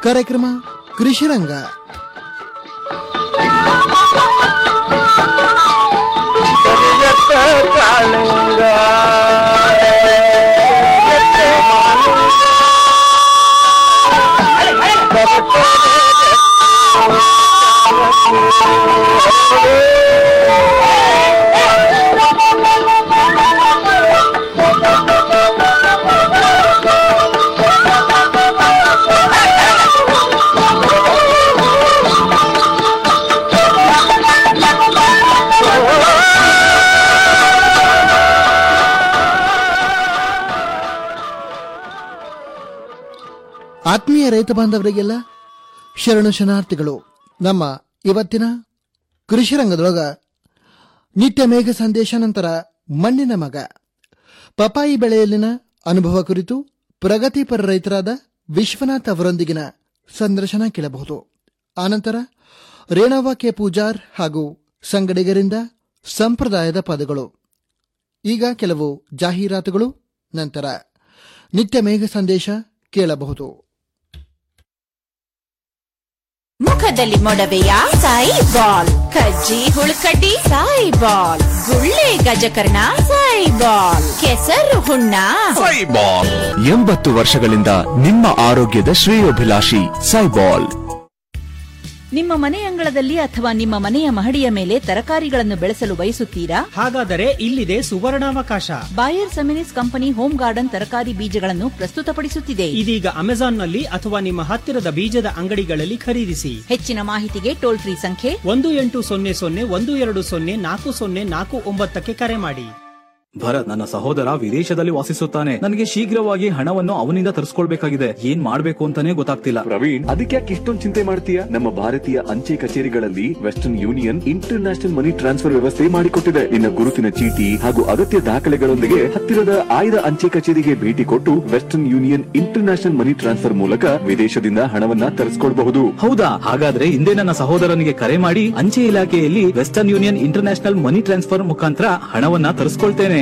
ಕಾರ್ಯಕ್ರಮ ಕೃಷಿರಂಗ ಆತ್ಮೀಯ ರೈತ ಬಾಂಧವರಿಗೆಲ್ಲ ಶರಣು ಶರಣಾರ್ಥಿಗಳು ನಮ್ಮ ಇವತ್ತಿನ ಕೃಷಿ ರಂಗದೊಳಗ ನಿತ್ಯ ಮೇಘ ಸಂದೇಶ ನಂತರ ಮಣ್ಣಿನ ಮಗ ಪಪಾಯಿ ಬೆಳೆಯಲ್ಲಿನ ಅನುಭವ ಕುರಿತು ಪ್ರಗತಿಪರ ರೈತರಾದ ವಿಶ್ವನಾಥ್ ಅವರೊಂದಿಗಿನ ಸಂದರ್ಶನ ಕೇಳಬಹುದು ಆನಂತರ ರೇಣವ ಕೆ ಪೂಜಾರ್ ಹಾಗೂ ಸಂಗಡಿಗರಿಂದ ಸಂಪ್ರದಾಯದ ಪದಗಳು ಈಗ ಕೆಲವು ಜಾಹೀರಾತುಗಳು ನಂತರ ನಿತ್ಯ ಮೇಘ ಸಂದೇಶ ಕೇಳಬಹುದು ಮುಖದಲ್ಲಿ ಮೊಡವೆಯ ಸಾಯಿ ಬಾಲ್ ಕಜ್ಜಿ ಹುಳುಕಡ್ಡಿ ಸಾಯಿ ಬಾಲ್ ಗುಳ್ಳೆ ಗಜಕರ್ಣ ಸಾಯಿ ಬಾಲ್ ಕೆಸರು ಹುಣ್ಣ ಸೈಬಾಲ್ ಎಂಬತ್ತು ವರ್ಷಗಳಿಂದ ನಿಮ್ಮ ಆರೋಗ್ಯದ ಶ್ರೇಯೋಭಿಲಾಷಿ ಸೈಬಾಲ್ ನಿಮ್ಮ ಮನೆ ಅಂಗಳದಲ್ಲಿ ಅಥವಾ ನಿಮ್ಮ ಮನೆಯ ಮಹಡಿಯ ಮೇಲೆ ತರಕಾರಿಗಳನ್ನು ಬೆಳೆಸಲು ಬಯಸುತ್ತೀರಾ ಹಾಗಾದರೆ ಇಲ್ಲಿದೆ ಸುವರ್ಣಾವಕಾಶ Bayer Seminis company home garden ತರಕಾರಿ ಬೀಜಗಳನ್ನು ಪ್ರಸ್ತುತಪಡಿಸುತ್ತಿದೆ ಇದೀಗ ಅಮೆಜಾನ್ನಲ್ಲಿ ಅಥವಾ ನಿಮ್ಮ ಹತ್ತಿರದ ಬೀಜದ ಅಂಗಡಿಗಳಲ್ಲಿ ಖರೀದಿಸಿ ಹೆಚ್ಚಿನ ಮಾಹಿತಿಗೆ ಟೋಲ್ ಫ್ರೀ ಸಂಖ್ಯೆ ಒಂದು ಎಂಟು ಸೊನ್ನೆ ಸೊನ್ನೆ ಒಂದು ಎರಡು ಸೊನ್ನೆ ನಾಲ್ಕು ಸೊನ್ನೆ ನಾಲ್ಕು ಒಂಬತ್ತಕ್ಕೆ ಕರೆ ಮಾಡಿ ಭರತ್ ನನ್ನ ಸಹೋದರ ವಿದೇಶದಲ್ಲಿ ವಾಸಿಸುತ್ತಾನೆ ನನಗೆ ಶೀಘ್ರವಾಗಿ ಹಣವನ್ನು ಅವನಿಂದ ತರಿಸ್ಕೊಳ್ಬೇಕಾಗಿದೆ ಏನ್ ಮಾಡ್ಬೇಕು ಅಂತಾನೆ ಗೊತ್ತಾಗ್ತಿಲ್ಲ ಪ್ರವೀಣ್ ಅದಕ್ಕೆ ಯಾಕೆ ಇಷ್ಟೊಂದು ಚಿಂತೆ ಮಾಡ್ತೀಯ ನಮ್ಮ ಭಾರತೀಯ ಅಂಚೆ ಕಚೇರಿಗಳಲ್ಲಿ Western Union international money transfer ವ್ಯವಸ್ಥೆ ಮಾಡಿಕೊಟ್ಟಿದೆ ನಿನ್ನ ಗುರುತಿನ ಚೀಟಿ ಹಾಗೂ ಅಗತ್ಯ ದಾಖಲೆಗಳೊಂದಿಗೆ ಹತ್ತಿರದ ಆಯ್ದ ಅಂಚೆ ಕಚೇರಿಗೆ ಭೇಟಿ ಕೊಟ್ಟು Western Union international money transfer ಮೂಲಕ ವಿದೇಶದಿಂದ ಹಣವನ್ನ ತರಿಸ್ಕೊಳ್ಬಹುದು ಹೌದಾ ಹಾಗಾದ್ರೆ ಹಿಂದೆ ನನ್ನ ಸಹೋದರನಿಗೆ ಕರೆ ಮಾಡಿ ಅಂಚೆ ಇಲಾಖೆಯಲ್ಲಿ Western Union international money transfer ಮುಖಾಂತರ ಹಣವನ್ನ ತರಿಸ್ಕೊಳ್ತೇನೆ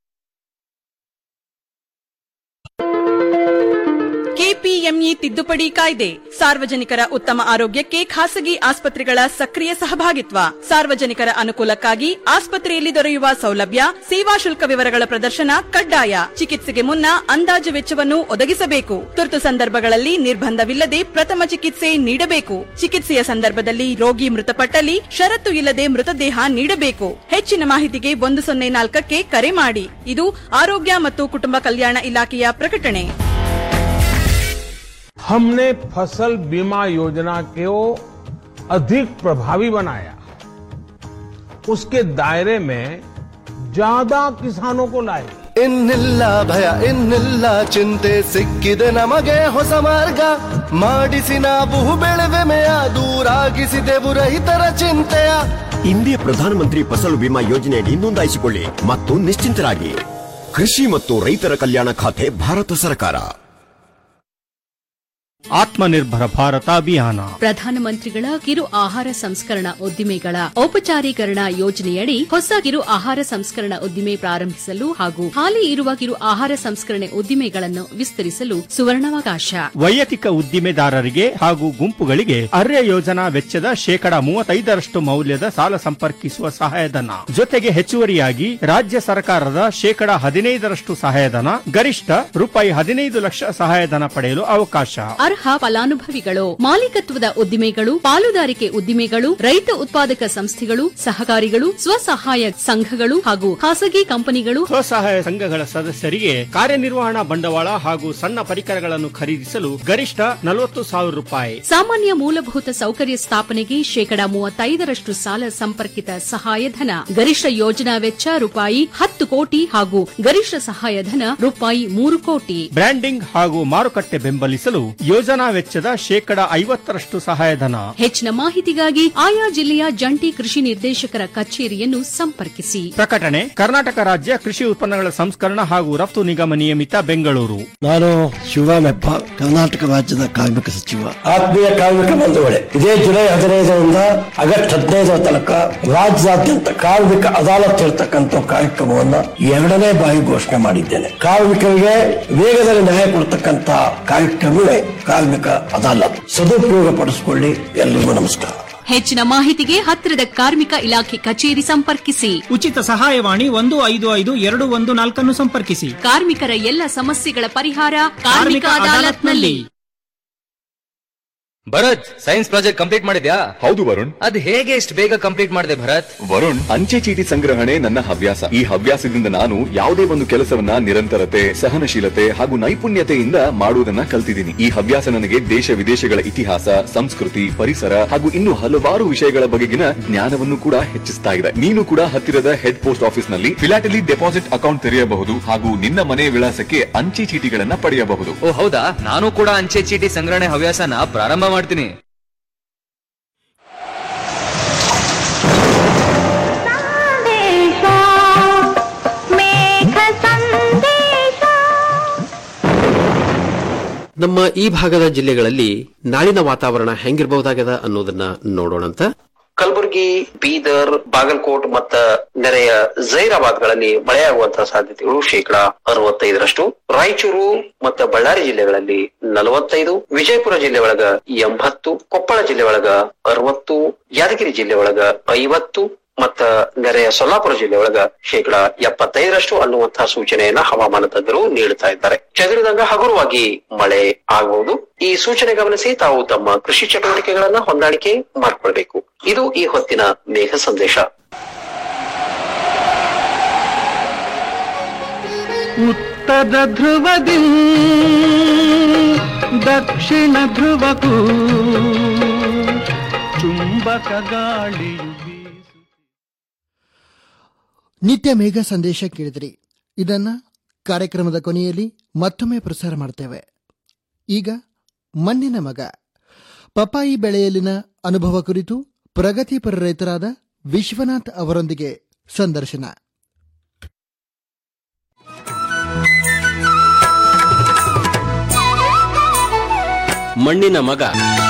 ಕೆಪಿಎಂಇ ತಿದ್ದುಪಡಿ ಕಾಯ್ದೆ ಸಾರ್ವಜನಿಕರ ಉತ್ತಮ ಆರೋಗ್ಯಕ್ಕೆ ಖಾಸಗಿ ಆಸ್ಪತ್ರೆಗಳ ಸಕ್ರಿಯ ಸಹಭಾಗಿತ್ವ ಸಾರ್ವಜನಿಕರ ಅನುಕೂಲಕ್ಕಾಗಿ ಆಸ್ಪತ್ರೆಯಲ್ಲಿ ದೊರೆಯುವ ಸೌಲಭ್ಯ ಸೇವಾ ಶುಲ್ಕ ವಿವರಗಳ ಪ್ರದರ್ಶನ ಕಡ್ಡಾಯ ಚಿಕಿತ್ಸೆಗೆ ಮುನ್ನ ಅಂದಾಜು ವೆಚ್ಚವನ್ನು ಒದಗಿಸಬೇಕು ತುರ್ತು ಸಂದರ್ಭಗಳಲ್ಲಿ ನಿರ್ಬಂಧವಿಲ್ಲದೆ ಪ್ರಥಮ ಚಿಕಿತ್ಸೆ ನೀಡಬೇಕು ಚಿಕಿತ್ಸೆಯ ಸಂದರ್ಭದಲ್ಲಿ ರೋಗಿ ಮೃತಪಟ್ಟಲ್ಲಿ ಷರತ್ತು ಇಲ್ಲದೆ ಮೃತದೇಹ ನೀಡಬೇಕು ಹೆಚ್ಚಿನ ಮಾಹಿತಿಗೆ ಒಂದು ಸೊನ್ನೆ ನಾಲ್ಕಕ್ಕೆ ಕರೆ ಮಾಡಿ ಇದು ಆರೋಗ್ಯ ಮತ್ತು ಕುಟುಂಬ ಕಲ್ಯಾಣ ಇಲಾಖೆಯ ಪ್ರಕಟಣೆ हमने फसल बीमा योजना को अधिक प्रभावी बनाया उसके दायरे में ज्यादा किसानों को लाए ಇನ್ನಿಲ್ಲ ಭಯ ಇನ್ನಿಲ್ಲ ಚಿಂತೆ ಸಿಕ್ಕಿದೆ ನಮಗೆ ಹೊಸ ಮಾರ್ಗ ಮಾಡಿಸಿ ನಾವು ಬೆಳೆವೆಮೆಯ ದೂರಾಗಿಸಿದೆವು ರೈತರ ಚಿಂತೆಯ ಇಂದಿಯ ಪ್ರಧಾನಮಂತ್ರಿ ಫಸಲು ಬಿಮಾ ಯೋಜನೆಯಡಿ ನೋಂದಾಯಿಸಿಕೊಳ್ಳಿ ಮತ್ತು ನಿಶ್ಚಿಂತರಾಗಿ ಕೃಷಿ ಮತ್ತು ರೈತರ ಕಲ್ಯಾಣ ಖಾತೆ ಭಾರತ ಸರ್ಕಾರ ಆತ್ಮನಿರ್ಭರ ಭಾರತ ಅಭಿಯಾನ ಪ್ರಧಾನಮಂತ್ರಿಗಳ ಕಿರು ಆಹಾರ ಸಂಸ್ಕರಣಾ ಉದ್ದಿಮೆಗಳ ಔಪಚಾರೀಕರಣ ಯೋಜನೆಯಡಿ ಹೊಸ ಕಿರು ಆಹಾರ ಸಂಸ್ಕರಣಾ ಉದ್ದಿಮೆ ಪ್ರಾರಂಭಿಸಲು ಹಾಗೂ ಹಾಲಿ ಇರುವ ಕಿರು ಆಹಾರ ಸಂಸ್ಕರಣೆ ಉದ್ದಿಮೆಗಳನ್ನು ವಿಸ್ತರಿಸಲು ಸುವರ್ಣಾವಕಾಶ ವೈಯಕ್ತಿಕ ಉದ್ದಿಮೆದಾರರಿಗೆ ಹಾಗೂ ಗುಂಪುಗಳಿಗೆ ಅರ್ಯ ಯೋಜನಾ ವೆಚ್ಚದ ಶೇಕಡ ಮೂವತ್ತೈದರಷ್ಟು ಮೌಲ್ಯದ ಸಾಲ ಸಂಪರ್ಕಿಸುವ ಸಹಾಯಧನ ಜೊತೆಗೆ ಹೆಚ್ಚುವರಿಯಾಗಿ ರಾಜ್ಯ ಸರ್ಕಾರದ ಶೇಕಡ ಹದಿನೈದರಷ್ಟು ಸಹಾಯಧನ ಗರಿಷ್ಠ ರೂಪಾಯಿ ಹದಿನೈದು ಲಕ್ಷ ಸಹಾಯಧನ ಪಡೆಯಲು ಅವಕಾಶ ಅರ್ಹ ಫಲಾನುಭವಿಗಳು ಮಾಲೀಕತ್ವದ ಉದ್ದಿಮೆಗಳು ಪಾಲುದಾರಿಕೆ ಉದ್ದಿಮೆಗಳು ರೈತ ಉತ್ಪಾದಕ ಸಂಸ್ಥೆಗಳು ಸಹಕಾರಿಗಳು ಸ್ವಸಹಾಯ ಸಂಘಗಳು ಹಾಗೂ ಖಾಸಗಿ ಕಂಪನಿಗಳು ಸ್ವಸಹಾಯ ಸಂಘಗಳ ಸದಸ್ಯರಿಗೆ ಕಾರ್ಯನಿರ್ವಹಣಾ ಬಂಡವಾಳ ಹಾಗೂ ಸಣ್ಣ ಪರಿಕರಗಳನ್ನು ಖರೀದಿಸಲು ಗರಿಷ್ಠ ನಲವತ್ತು ಸಾವಿರ ರೂಪಾಯಿ ಸಾಮಾನ್ಯ ಮೂಲಭೂತ ಸೌಕರ್ಯ ಸ್ಥಾಪನೆಗೆ ಶೇಕಡ ಮೂವತ್ತೈದರಷ್ಟು ಸಾಲ ಸಂಪರ್ಕಿತ ಸಹಾಯಧನ ಗರಿಷ್ಠ ಯೋಜನಾ ವೆಚ್ಚ ರೂಪಾಯಿ ಹತ್ತು ಕೋಟಿ ಹಾಗೂ ಗರಿಷ್ಠ ಸಹಾಯಧನ ರೂಪಾಯಿ ಮೂರು ಕೋಟಿ ಬ್ರ್ಯಾಂಡಿಂಗ್ ಹಾಗೂ ಮಾರುಕಟ್ಟೆ ಬೆಂಬಲಿಸಲು ಯೋಜನಾ ವೆಚ್ಚದ ಶೇಕಡ ಐವತ್ತರಷ್ಟು ಸಹಾಯಧನ ಹೆಚ್ಚಿನ ಮಾಹಿತಿಗಾಗಿ ಆಯಾ ಜಿಲ್ಲೆಯ ಜಂಟಿ ಕೃಷಿ ನಿರ್ದೇಶಕರ ಕಚೇರಿಯನ್ನು ಸಂಪರ್ಕಿಸಿ ಪ್ರಕಟಣೆ ಕರ್ನಾಟಕ ರಾಜ್ಯ ಕೃಷಿ ಉತ್ಪನ್ನಗಳ ಸಂಸ್ಕರಣ ಹಾಗೂ ರಫ್ತು ನಿಗಮ ನಿಯಮಿತ ಬೆಂಗಳೂರು ನಾನು ಶಿವರಾಮೆಪ್ಪ ಕರ್ನಾಟಕ ರಾಜ್ಯದ ಕಾರ್ಮಿಕ ಸಚಿವ ಆತ್ಮೀಯ ಕಾರ್ಮಿಕ ಬಂಧುಗಳೇ ಇದೇ ಜುಲೈ ಹದಿನೈದರಿಂದ ಆಗಸ್ಟ್ ಹದಿನೈದರ ತನಕ ರಾಜ್ಯಾದ್ಯಂತ ಕಾರ್ಮಿಕ ಅದಾಲತ್ ಇರತಕ್ಕಂಥ ಕಾರ್ಯಕ್ರಮವನ್ನ ಎರಡನೇ ಬಾರಿ ಘೋಷಣೆ ಮಾಡಿದ್ದೇನೆ ಕಾರ್ಮಿಕರಿಗೆ ವೇಗದಲ್ಲಿ ನ್ಯಾಯ ಕೊಡ್ತಕ್ಕಂತ ಕಾರ್ಯಕ್ರಮವೇ ಕಾರ್ಮಿಕ ಅದಾಲತ್ ಸದುಪಯೋಗ ಪಡಿಸಿಕೊಳ್ಳಿ ಎಲ್ರಿಗೂ ನಮಸ್ಕಾರ ಹೆಚ್ಚಿನ ಮಾಹಿತಿಗೆ ಹತ್ತಿರದ ಕಾರ್ಮಿಕ ಇಲಾಖೆ ಕಚೇರಿ ಸಂಪರ್ಕಿಸಿ ಉಚಿತ ಸಹಾಯವಾಣಿ ಒಂದು ಐದು ಐದು ಎರಡು ಒಂದು ನಾಲ್ಕನ್ನು ಸಂಪರ್ಕಿಸಿ ಕಾರ್ಮಿಕರ ಎಲ್ಲ ಸಮಸ್ಯೆಗಳ ಪರಿಹಾರ ಕಾರ್ಮಿಕ ಅದಾಲತ್ನಲ್ಲಿ ಭರತ್ ಸೈನ್ಸ್ ಪ್ರಾಜೆಕ್ಟ್ ಕಂಪ್ಲೀಟ್ ಮಾಡಿದ್ಯಾ ಹೌದು ವರುಣ್ ಅದ್ ಹೇಗೆ ಇಷ್ಟು ಬೇಗ ಕಂಪ್ಲೀಟ್ ಮಾಡಿದೆ ಭರತ್ ವರುಣ್ ಅಂಚೆ ಚೀಟಿ ಸಂಗ್ರಹಣೆ ನನ್ನ ಹವ್ಯಾಸ ಈ ಹವ್ಯಾಸದಿಂದ ನಾನು ಯಾವುದೇ ಒಂದು ಕೆಲಸವನ್ನ ನಿರಂತರತೆ ಸಹನಶೀಲತೆ ಹಾಗೂ ನೈಪುಣ್ಯತೆಯಿಂದ ಮಾಡುವುದನ್ನ ಕಲ್ತಿದ್ದೀನಿ ಈ ಹವ್ಯಾಸ ನನಗೆ ದೇಶ ವಿದೇಶಗಳ ಇತಿಹಾಸ ಸಂಸ್ಕೃತಿ ಪರಿಸರ ಹಾಗೂ ಇನ್ನು ಹಲವಾರು ವಿಷಯಗಳ ಬಗೆಗಿನ ಜ್ಞಾನವನ್ನು ಕೂಡ ಹೆಚ್ಚಿಸ್ತಾ ಇದೆ ನೀನು ಕೂಡ ಹತ್ತಿರದ ಹೆಡ್ ಪೋಸ್ಟ್ ಆಫೀಸ್ ನಲ್ಲಿ ಫಿಲಾಟಲಿ ಡೆಪಾಸಿಟ್ ಅಕೌಂಟ್ ತೆರೆಯಬಹುದು ಹಾಗೂ ನಿನ್ನ ಮನೆ ವಿಳಾಸಕ್ಕೆ ಅಂಚೆ ಚೀಟಿಗಳನ್ನ ಪಡೆಯಬಹುದು ಓ ಹೌದಾ ನಾನು ಕೂಡ ಅಂಚೆ ಚೀಟಿ ಸಂಗ್ರಹಣೆ ಹವ್ಯಾಸನ ಪ್ರಾರಂಭ ಮಾಡ್ತೀನಿ ನಮ್ಮ ಈ ಭಾಗದ ಜಿಲ್ಲೆಗಳಲ್ಲಿ ನಾಳಿನ ವಾತಾವರಣ ಹೆಂಗಿರಬಹುದಾಗದ ಅನ್ನೋದನ್ನ ನೋಡೋಣಂತ ಕಲಬುರಗಿ ಬೀದರ್ ಬಾಗಲಕೋಟ್ ಮತ್ತ ನೆರೆಯ ಜೈರಾಬಾದ್ಗಳಲ್ಲಿ ಮಳೆಯಾಗುವಂತಹ ಸಾಧ್ಯತೆಗಳು ಶೇಕಡಾ ಅರವತ್ತೈದರಷ್ಟು ರಾಯಚೂರು ಮತ್ತು ಬಳ್ಳಾರಿ ಜಿಲ್ಲೆಗಳಲ್ಲಿ ನಲವತ್ತೈದು ವಿಜಯಪುರ ಜಿಲ್ಲೆ ಒಳಗ ಎಂಬತ್ತು ಕೊಪ್ಪಳ ಜಿಲ್ಲೆ ಒಳಗ ಅರವತ್ತು ಯಾದಗಿರಿ ಜಿಲ್ಲೆ ಒಳಗ ಐವತ್ತು ಮತ್ತ ನೆರೆಯ ಸೊಲ್ಲಾಪುರ ಜಿಲ್ಲೆ ಒಳಗ ಶೇಕಡಾ ಎಪ್ಪತ್ತೈದರಷ್ಟು ಅನ್ನುವಂತಹ ಸೂಚನೆಯನ್ನ ಹವಾಮಾನ ತಜ್ಞರು ನೀಡುತ್ತಾ ಇದ್ದಾರೆ ಚದುರಿದಂಗ ಹಗುರವಾಗಿ ಮಳೆ ಆಗಬಹುದು ಈ ಸೂಚನೆ ಗಮನಿಸಿ ತಾವು ತಮ್ಮ ಕೃಷಿ ಚಟುವಟಿಕೆಗಳನ್ನ ಹೊಂದಾಣಿಕೆ ಮಾಡಿಕೊಳ್ಬೇಕು ಇದು ಈ ಹೊತ್ತಿನ ಮೇಘ ಸಂದೇಶ ಉತ್ತರ ಧ್ರುವದಿ ದಕ್ಷಿಣ ಧ್ರುವಕ್ಕೂ ಚುಂಬಕ ಗಾಳಿಯು ನಿತ್ಯ ಮೇಘ ಸಂದೇಶ ಕೇಳಿದ್ರಿ ಇದನ್ನ ಕಾರ್ಯಕ್ರಮದ ಕೊನೆಯಲ್ಲಿ ಮತ್ತೊಮ್ಮೆ ಪ್ರಸಾರ ಮಾಡ್ತೇವೆ ಈಗ ಮಣ್ಣಿನ ಮಗ ಪಪಾಯಿ ಬೆಳೆಯಲ್ಲಿನ ಅನುಭವ ಕುರಿತು ಪ್ರಗತಿಪರ ರೈತರಾದ ವಿಶ್ವನಾಥ್ ಅವರೊಂದಿಗೆ ಸಂದರ್ಶನ ಮಣ್ಣಿನ ಮಗ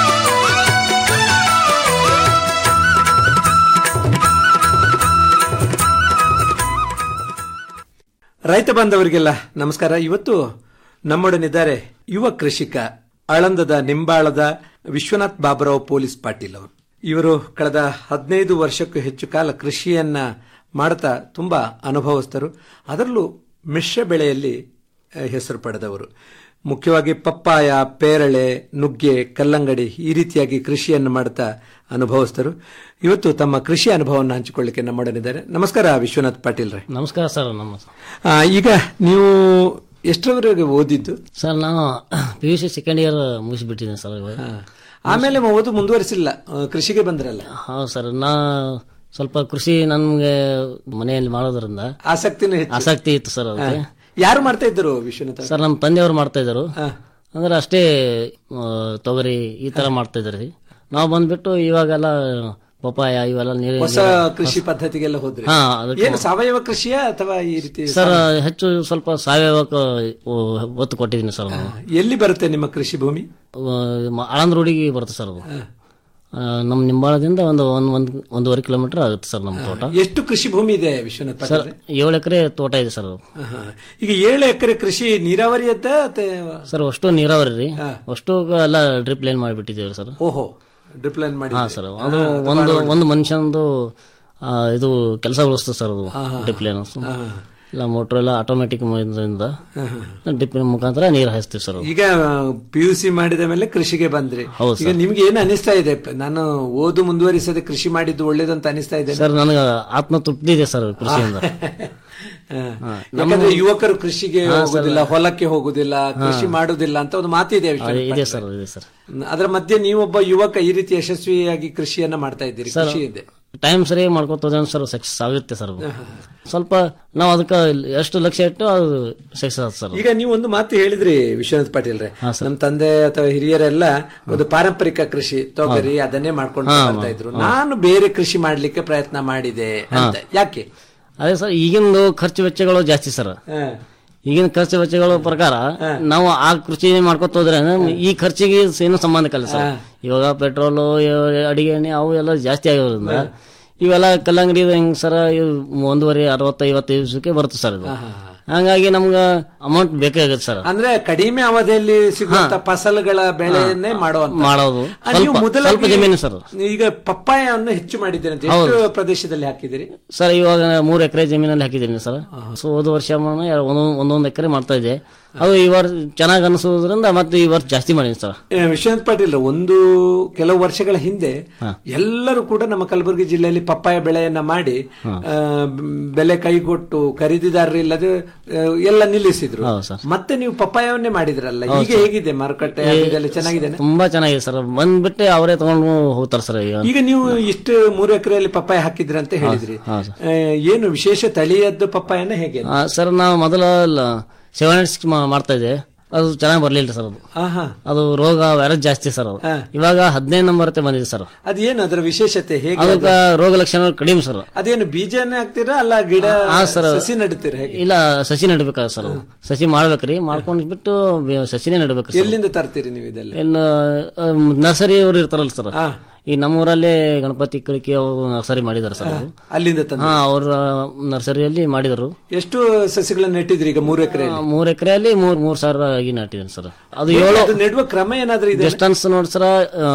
ರೈತ ಬಾಂಧವರಿಗೆಲ್ಲ ನಮಸ್ಕಾರ ಇವತ್ತು ನಮ್ಮೊಡನಿದ್ದಾರೆ ಯುವ ಕೃಷಿಕ ಆಳಂದದ ನಿಂಬಾಳದ ವಿಶ್ವನಾಥ್ ಬಾಬುರಾವ್ ಪೊಲೀಸ್ ಪಾಟೀಲ್ ಅವರು ಇವರು ಕಳೆದ ಹದಿನೈದು ವರ್ಷಕ್ಕೂ ಹೆಚ್ಚು ಕಾಲ ಕೃಷಿಯನ್ನ ಮಾಡ್ತಾ ತುಂಬಾ ಅನುಭವಸ್ಥರು ಅದರಲ್ಲೂ ಮಿಶ್ರ ಬೆಳೆಯಲ್ಲಿ ಆ, ಹೆಸರು ಪಡೆದವರು ಮುಖ್ಯವಾಗಿ ಪಪ್ಪಾಯ ಪೇರಳೆ ನುಗ್ಗೆ ಕಲ್ಲಂಗಡಿ ಈ ರೀತಿಯಾಗಿ ಕೃಷಿಯನ್ನು ಮಾಡ್ತಾ ಅನುಭವಸ್ಥರು ಇವತ್ತು ತಮ್ಮ ಕೃಷಿ ಅನುಭವವನ್ನು ಹಂಚಿಕೊಳ್ಳಿಕ್ಕೆ ನಮ್ಮೊಡನಿದ್ದಾರೆ ನಮಸ್ಕಾರ ವಿಶ್ವನಾಥ್ ಪಾಟೀಲ್ ರೇ ನಮಸ್ಕಾರ ಸರ್ ನಮಸ್ಕಾರ ಆ, ಈಗ ನೀವು ಎಷ್ಟರವರೆಗೆ ಓದಿದ್ದು ಸರ್ ನಾನು P U C second year ಮುಗಿಸ್ಬಿಟ್ಟಿದ್ದೀನಿ ಸರ್ ಇವಾಗ ಆಮೇಲೆ ಮ- ಓದು ಮುಂದುವರಿಸಿಲ್ಲ ಆ, ಕೃಷಿಗೆ ಬಂದ್ರಲ್ಲ ಹೌದು ಸರ್ ನಾ ಸ್ವಲ್ಪ ಕೃಷಿ ನನ್ಗೆ ಮನೆಯಲ್ಲಿ ಮಾಡೋದ್ರಿಂದ ಆಸಕ್ತಿನೂ ಹೆಚ್ಚು. ಆಸಕ್ತಿ ಇತ್ತು ಸರ್ ಅದಕ್ಕೆ ಹಾ. ಯಾರು ಮಾಡ್ತಾ ಇದ್ದರು ವಿಶ್ವನಾಥ್ ಸರ್ ನಮ್ಮ ತಂದೆಯವರು ಮಾಡ್ತಾ ಇದ್ರು ಅಂದ್ರೆ ಅಷ್ಟೇ ಆ, ತೊಗರಿ ಈ ತರ ಮಾಡ್ತಾ ಇದ್ರಿ ನಾವು ಬಂದ್ಬಿಟ್ಟು ಇವಾಗೆಲ್ಲ ಪಪಾಯ ಇವೆಲ್ಲ ನೀರು ಹೊಸ ಕೃಷಿ ಪದ್ಧತಿಗೆಲ್ಲ ಹೋದ್ರಿ ಹಾ, ಅದಕ್ಕೆ- ಏನು ಸಾವಯವ ಕೃಷಿಯ ಅಥವಾ ಈ ರೀತಿ ಸರ್ ಹೆಚ್ಚು ಸ್ವಲ್ಪ ಸಾವಯವಕ್ಕೆ ಒತ್ತು ಕೊಟ್ಟಿದ್ದೀನಿ ಸರ್ ನಾನು ಎಲ್ಲಿ ಬರುತ್ತೆ ನಿಮ್ಮ ಕೃಷಿ ಭೂಮಿ ಆಳಂದ ರೋಡಿಗೆ ಬರುತ್ತೆ ಸರ್ ಅದು ಆ, ನಮ್ಮ ನಿಂಬಾಳದಿಂದ ಒಂದು ಒಂದ್ ಒಂದ್ ಒಂದೂವರೆ ಕಿಲೋಮೀಟರ್ ಆಗುತ್ತೆ ಸರ್ ನಮ್ಮ ತೋಟ ಎಷ್ಟು ಕೃಷಿ ಭೂಮಿ ಇದೆ ವಿಶ್ವನಾಥ್ ಸರ್ ಪಾಟೀಲ್ ಏಳು ಎಕರೆ ತೋಟ ಇದೆ ಸರ್ ಅದು. ಆಹಾ. ಈಗ ಏಳು ಎಕರೆ ಕೃಷಿ ನೀರಾವರಿಯದ್ದ ಅಥವಾ ಸರ್ ಅಷ್ಟು ನೀರಾವರಿ ರೀ ಅಷ್ಟು ಎಲ್ಲ ಡ್ರಿಪ್ ಲೈನ್ ಮಾಡಿಬಿಟ್ಟಿದ್ದೀವಿ ಸರ್ ಓಹೋ ಡ್ರಿಪ್ ಲೈನ್ ಮಾಡಿ ಹಾ ಸರ್ ಅದು ಒಂದು ಒಂದು ಮನುಷ್ಯನದು ಆ, ಇದು ಕೆಲಸ ಉಳಿಸ್ತದೆ ಸರ್ ಅದು ಡ್ರಿಪ್ ಲೈನ್ ಇಲ್ಲ ಮೋಟ್ರ್ ಎಲ್ಲ ಆಟೋಮೆಟಿಕ್ ಇಂದ ಡ್ರಿಪ್ ಮುಖಾಂತರ ನೀರು ಹಾಯಿಸ್ತೀವಿ ಸರ್ ಅದು. ಈಗ ಪಿ ಯು ಸಿ ಮಾಡಿದ ಮೇಲೆ ಕೃಷಿಗೆ ಬಂದ್ರಿ ಹೌದು ಈಗ ನಿಮ್ಗೆ ಏನು ಅನಿಸ್ತಾ ಇದೆ ನಾನು ಓದು ಮುಂದುವರಿಸದೆ ಕೃಷಿ ಮಾಡಿದ್ದು ಒಳ್ಳೇದಂತ ಅನಿಸ್ತಾ ಇದೆ ಸರ್ ನನಗೆ ಆತ್ಮ ತೃಪ್ತಿ ಇದೆ ಸರ್ ಕೃಷಿಯಿಂದ ಹಾ. ಯಾಕಂದ್ರೆ ಯುವಕರು ಕೃಷಿಗೆ ಹಾ, ಸರ್. ಹೋಗುದಿಲ್ಲ ಹೊಲಕ್ಕೆ ಹೋಗುದಿಲ್ಲ ಕೃಷಿ ಮಾಡುದಿಲ್ಲ ಅಂತ ಒಂದು ಮಾತಿದೆ ವಿಶ್ವನಾಥ್ ಇದೆ ಪಾಟೀಲ್. ಸರ್ ಇದೆ ಸರ್ ಅದರ ಮಧ್ಯೆ ನೀವೊಬ್ಬ ಯುವಕ ಈ ರೀತಿ ಯಶಸ್ವಿಯಾಗಿ ಕೃಷಿಯನ್ನ ಮಾಡ್ತಾ ಇದ್ದೀರಿ ಸರ್ ಖುಷಿ ಇದೆ ಟೈಮ್ ಸರಿ ಮಾಡ್ಕೊತೋದ್ರೆ ಸರ್ ಸಕ್ಸಸ್ ಆಗುತ್ತೆ ಸರ್ ಅದು. ಸ್ವಲ್ಪ ನಾವು ಅದಕ್ಕೆ ಎಷ್ಟು ಲಕ್ಷ್ಯ ಇಟ್ಟು ಅದು ಸಕ್ಸಸ್ ಆಗುತ್ತೆ ಸರ್ ಈಗ ನೀವು ಒಂದು ಮಾತು ಹೇಳಿದ್ರಿ ವಿಶ್ವನಾಥ್ ಪಾಟೀಲ್ ರೇ ನಮ್ಮ ತಂದೆ ಅಥವಾ ಹಿರಿಯರೆಲ್ಲ ಒಂದು ಪಾರಂಪರಿಕ ಕೃಷಿ ತೊಗರಿ ಅದನ್ನೇ ಮಾಡ್ಕೊಂಡು ಹಾ, ಬರ್ತಾ ಇದ್ರು ಹಾ. ನಾನು ಬೇರೆ ಕೃಷಿ ಮಾಡ್ಲಿಕ್ಕೆ ಪ್ರಯತ್ನ ಮಾಡಿದೆ ಅಂತ ಯಾಕೆ ಅದೇ ಸರ್ ಈಗಿಂದು ಖರ್ಚು ವೆಚ್ಚಗಳು ಜಾಸ್ತಿ ಸರ್ ಹಾ. ಈಗಿನ ಖರ್ಚು ವೆಚ್ಚಗಳ ಪ್ರಕಾರ ನಾವು ಆ ಕೃಷಿ ಮಾಡ್ಕೊತ ಹೋದ್ರೆ ಈ ಖರ್ಚಿಗೆ ಏನು ಸಂಬಂಧಕ್ಕಲ್ಲ ಸರ್ ಇವಾಗ ಪೆಟ್ರೋಲು ಅಡಿಗೆ ಎಣ್ಣೆ ಅವು ಎಲ್ಲ ಜಾಸ್ತಿ ಆಗಿರೋದ್ರಿಂದ ಇವೆಲ್ಲ ಕಲ್ಲಂಗಡಿ ಹೆಂಗ್ ಸರ್ ಇವು ಒಂದೂವರೆ ಅರವತ್ತು ಐವತ್ತು ದಿವಸಕ್ಕೆ ಬರುತ್ತೆ ಸರ್ ಇದು ಹಂಗಾಗಿ ನಮ್ಗ ಅಮೌಂಟ್ ಬೇಕೇ ಆಗುತ್ತೆ ಸರ್ ಅಂದ್ರೆ ಕಡಿಮೆ ಅವಧಿಯಲ್ಲಿ ಸಿಗುವಂತ ಫಸಲುಗಳ ಬೆಳೆಯನ್ನೇ ಮಾಡುವಂತ ಮಾಡೋದು ಆ, ನೀವು ಸ್ವಲ್ಪ- ಮೊದಲಾಗಿ ಸ್ವಲ್ಪ ಜಮೀನು ಸರ್ ಈಗ ಪಪ್ಪಾಯನ್ನು ಹೆಚ್ಚು ಮಾಡಿದ್ದೀರಿ ಅಂತ ಎಷ್ಟು ಹೌದು. ಪ್ರದೇಶದಲ್ಲಿ ಹಾಕಿದಿರಿ ಸರ್ ಇವಾಗ ಮೂರು ಎಕರೆ ಜಮೀನಲ್ಲಿ ಹಾಕಿದ್ದೀನಿ ಸರ್ ಸೊ ಹೋದ ವರ್ಷ ಮಾನ ಎರಡು- ಒಂದೊಂದು ಒಂದೊಂದು ಎಕರೆ ಮಾಡ್ತಾ ಇದ್ದೆ ಅದು ಈ ವರ್ಷ ಚೆನ್ನಾಗಿ ಅನಿಸೋದ್ರಿಂದ ಮತ್ತೆ ಈ ವರ್ಷ ಜಾಸ್ತಿ ಮಾಡೀನಿ ಸರ್ ಏ, ವಿಶ್ವನಾಥ್ ಪಾಟೀಲ್ ಒಂದು ಕೆಲವು ವರ್ಷಗಳ ಹಿಂದೆ ಎಲ್ಲರೂ ಕೂಡ ನಮ್ಮ ಕಲಬುರಗಿ ಜಿಲ್ಲೆಯಲ್ಲಿ ಪಪ್ಪಾಯ ಬೆಳೆಯನ್ನ ಮಾಡಿ ಆ, ಬೆಲೆ ಕೈಗೊಟ್ಟು ಖರೀದಿದಾರರು ಇಲ್ಲದೆ ಆ, ಎಲ್ಲ ನಿಲ್ಲಿಸಿದ್ರು ಹೌದು ಸರ್. ಮತ್ತೆ ನೀವು ಪಪ್ಪಾಯವನ್ನೇ ಮಾಡಿದ್ರಲ್ಲ ಹೌದು ಈಗ ಸರ್. ಹೇಗಿದೆ ಮಾರುಕಟ್ಟೆ ಏ, ಇದೆಲ್ಲ ಚೆನ್ನಾಗಿದೆ ತುಂಬಾ ಚೆನ್ನಾಗಿದೆ ಸರ್ ಬಂದ್ಬಿಟ್ಟೆ ಅವರೇ ತಗೊಂಡು ಹೋಗ್ತಾರೆ ಸರ್ ಈಗ ಈಗ ನೀವು ಇಷ್ಟು ಮೂರು ಎಕರೆಯಲ್ಲಿ ಪಪ್ಪಾಯ ಹಾಕಿದ್ರಿ ಅಂತ ಹೇಳಿದ್ರಿ ಹೌದು ಆ, ಏನು ವಿಶೇಷ ತಳಿಯದ್ದು ಪಪ್ಪಾಯನ ಹೇಗೆ ಆ, ಸರ್ ನಾವು ಮೊದಲ ಸೆವೆನ್ ಸಿಕ್ಸ್ ಮಾಡ್ತಾ ಇದ್ದೆ ಅದು ಚೆನ್ನಾಗಿ ಬರ್ಲಿಲ್ಲ ಸರ್ ಅದು ಆಹಾ. ಅದು ಅದು ರೋಗ ವೈರಸ್ ಜಾಸ್ತಿ ಸರ್ ಅದು ಇವಾಗ ಹದಿನೈದು ನಂಬರ್ ಬಂದಿದೆ ಸರ್ ಅದೇನು ಅದರ ವಿಶೇಷತೆ ಹೇಗೆ ಅದಕ್ಕೆ ಅದು? ರೋಗ ಲಕ್ಷಣ ಕಡಿಮೆ ಸರ್ ಅದೇನು ಬೀಜನೇ ಹಾಕ್ತೀರಾ ಅಲ್ಲ ಗಿಡ ಹಾ ಸರ್ ಸಸಿ ನೆಡ್ತೀರಾ ಹೇಗೆ ಇಲ್ಲ ಸಸಿ ನೆಡ್ಬೇಕಾಗ ಸರ್ ಅದು. ಸಸಿ ಮಾಡ್ಬೇಕ್ರಿ ಮಾಡ್ಕೊಂಡ್ ಬಿಟ್ಟು ಬೆ- ಸಸಿನೇ ನೆಡ್ಬೇಕು ಸರ್ ಎಲ್ಲಿಂದ ತರ್ತೀರಿ ನೀವು ಇದೆಲ್ಲ ಇನ್ನು ನರ್ಸರಿ ಅವರು ಇರ್ತಾರಲ್ಲ ಸರ್ ಈ ನಮ್ಮೂರಲ್ಲೇ ಗಣಪತಿ ಕಳಿಕೆ ಅವರು ನರ್ಸರಿ ಮಾಡಿದಾರೆ ಸರ್ ಅವರು. ಅಲ್ಲಿಂದ ತಂದು ಹಾ ಅವ್ರ ನರ್ಸರಿಯಲ್ಲಿ ಮಾಡಿದರು ಎಷ್ಟು ಸಸಿಗಳನ್ನ ನೆಟ್ಟಿದ್ರಿ ಈಗ ಮೂರು ಎಕರೆ ಮೂರ್ ಎಕರೆಯಲ್ಲಿ ಮೂರ್ ಮೂರ್ ಸಾವಿರ ಆಗಿ ನಾಟಿದ್ದೇನೆ ಸರ್ ಅದು ಏಳು ಅದು ನೆಡುವ ಕ್ರಮ ಏನಾದ್ರೂ ಇದೆ ಡಿಸ್ಟೆನ್ಸ್ ನೋಡಿ ಸರ್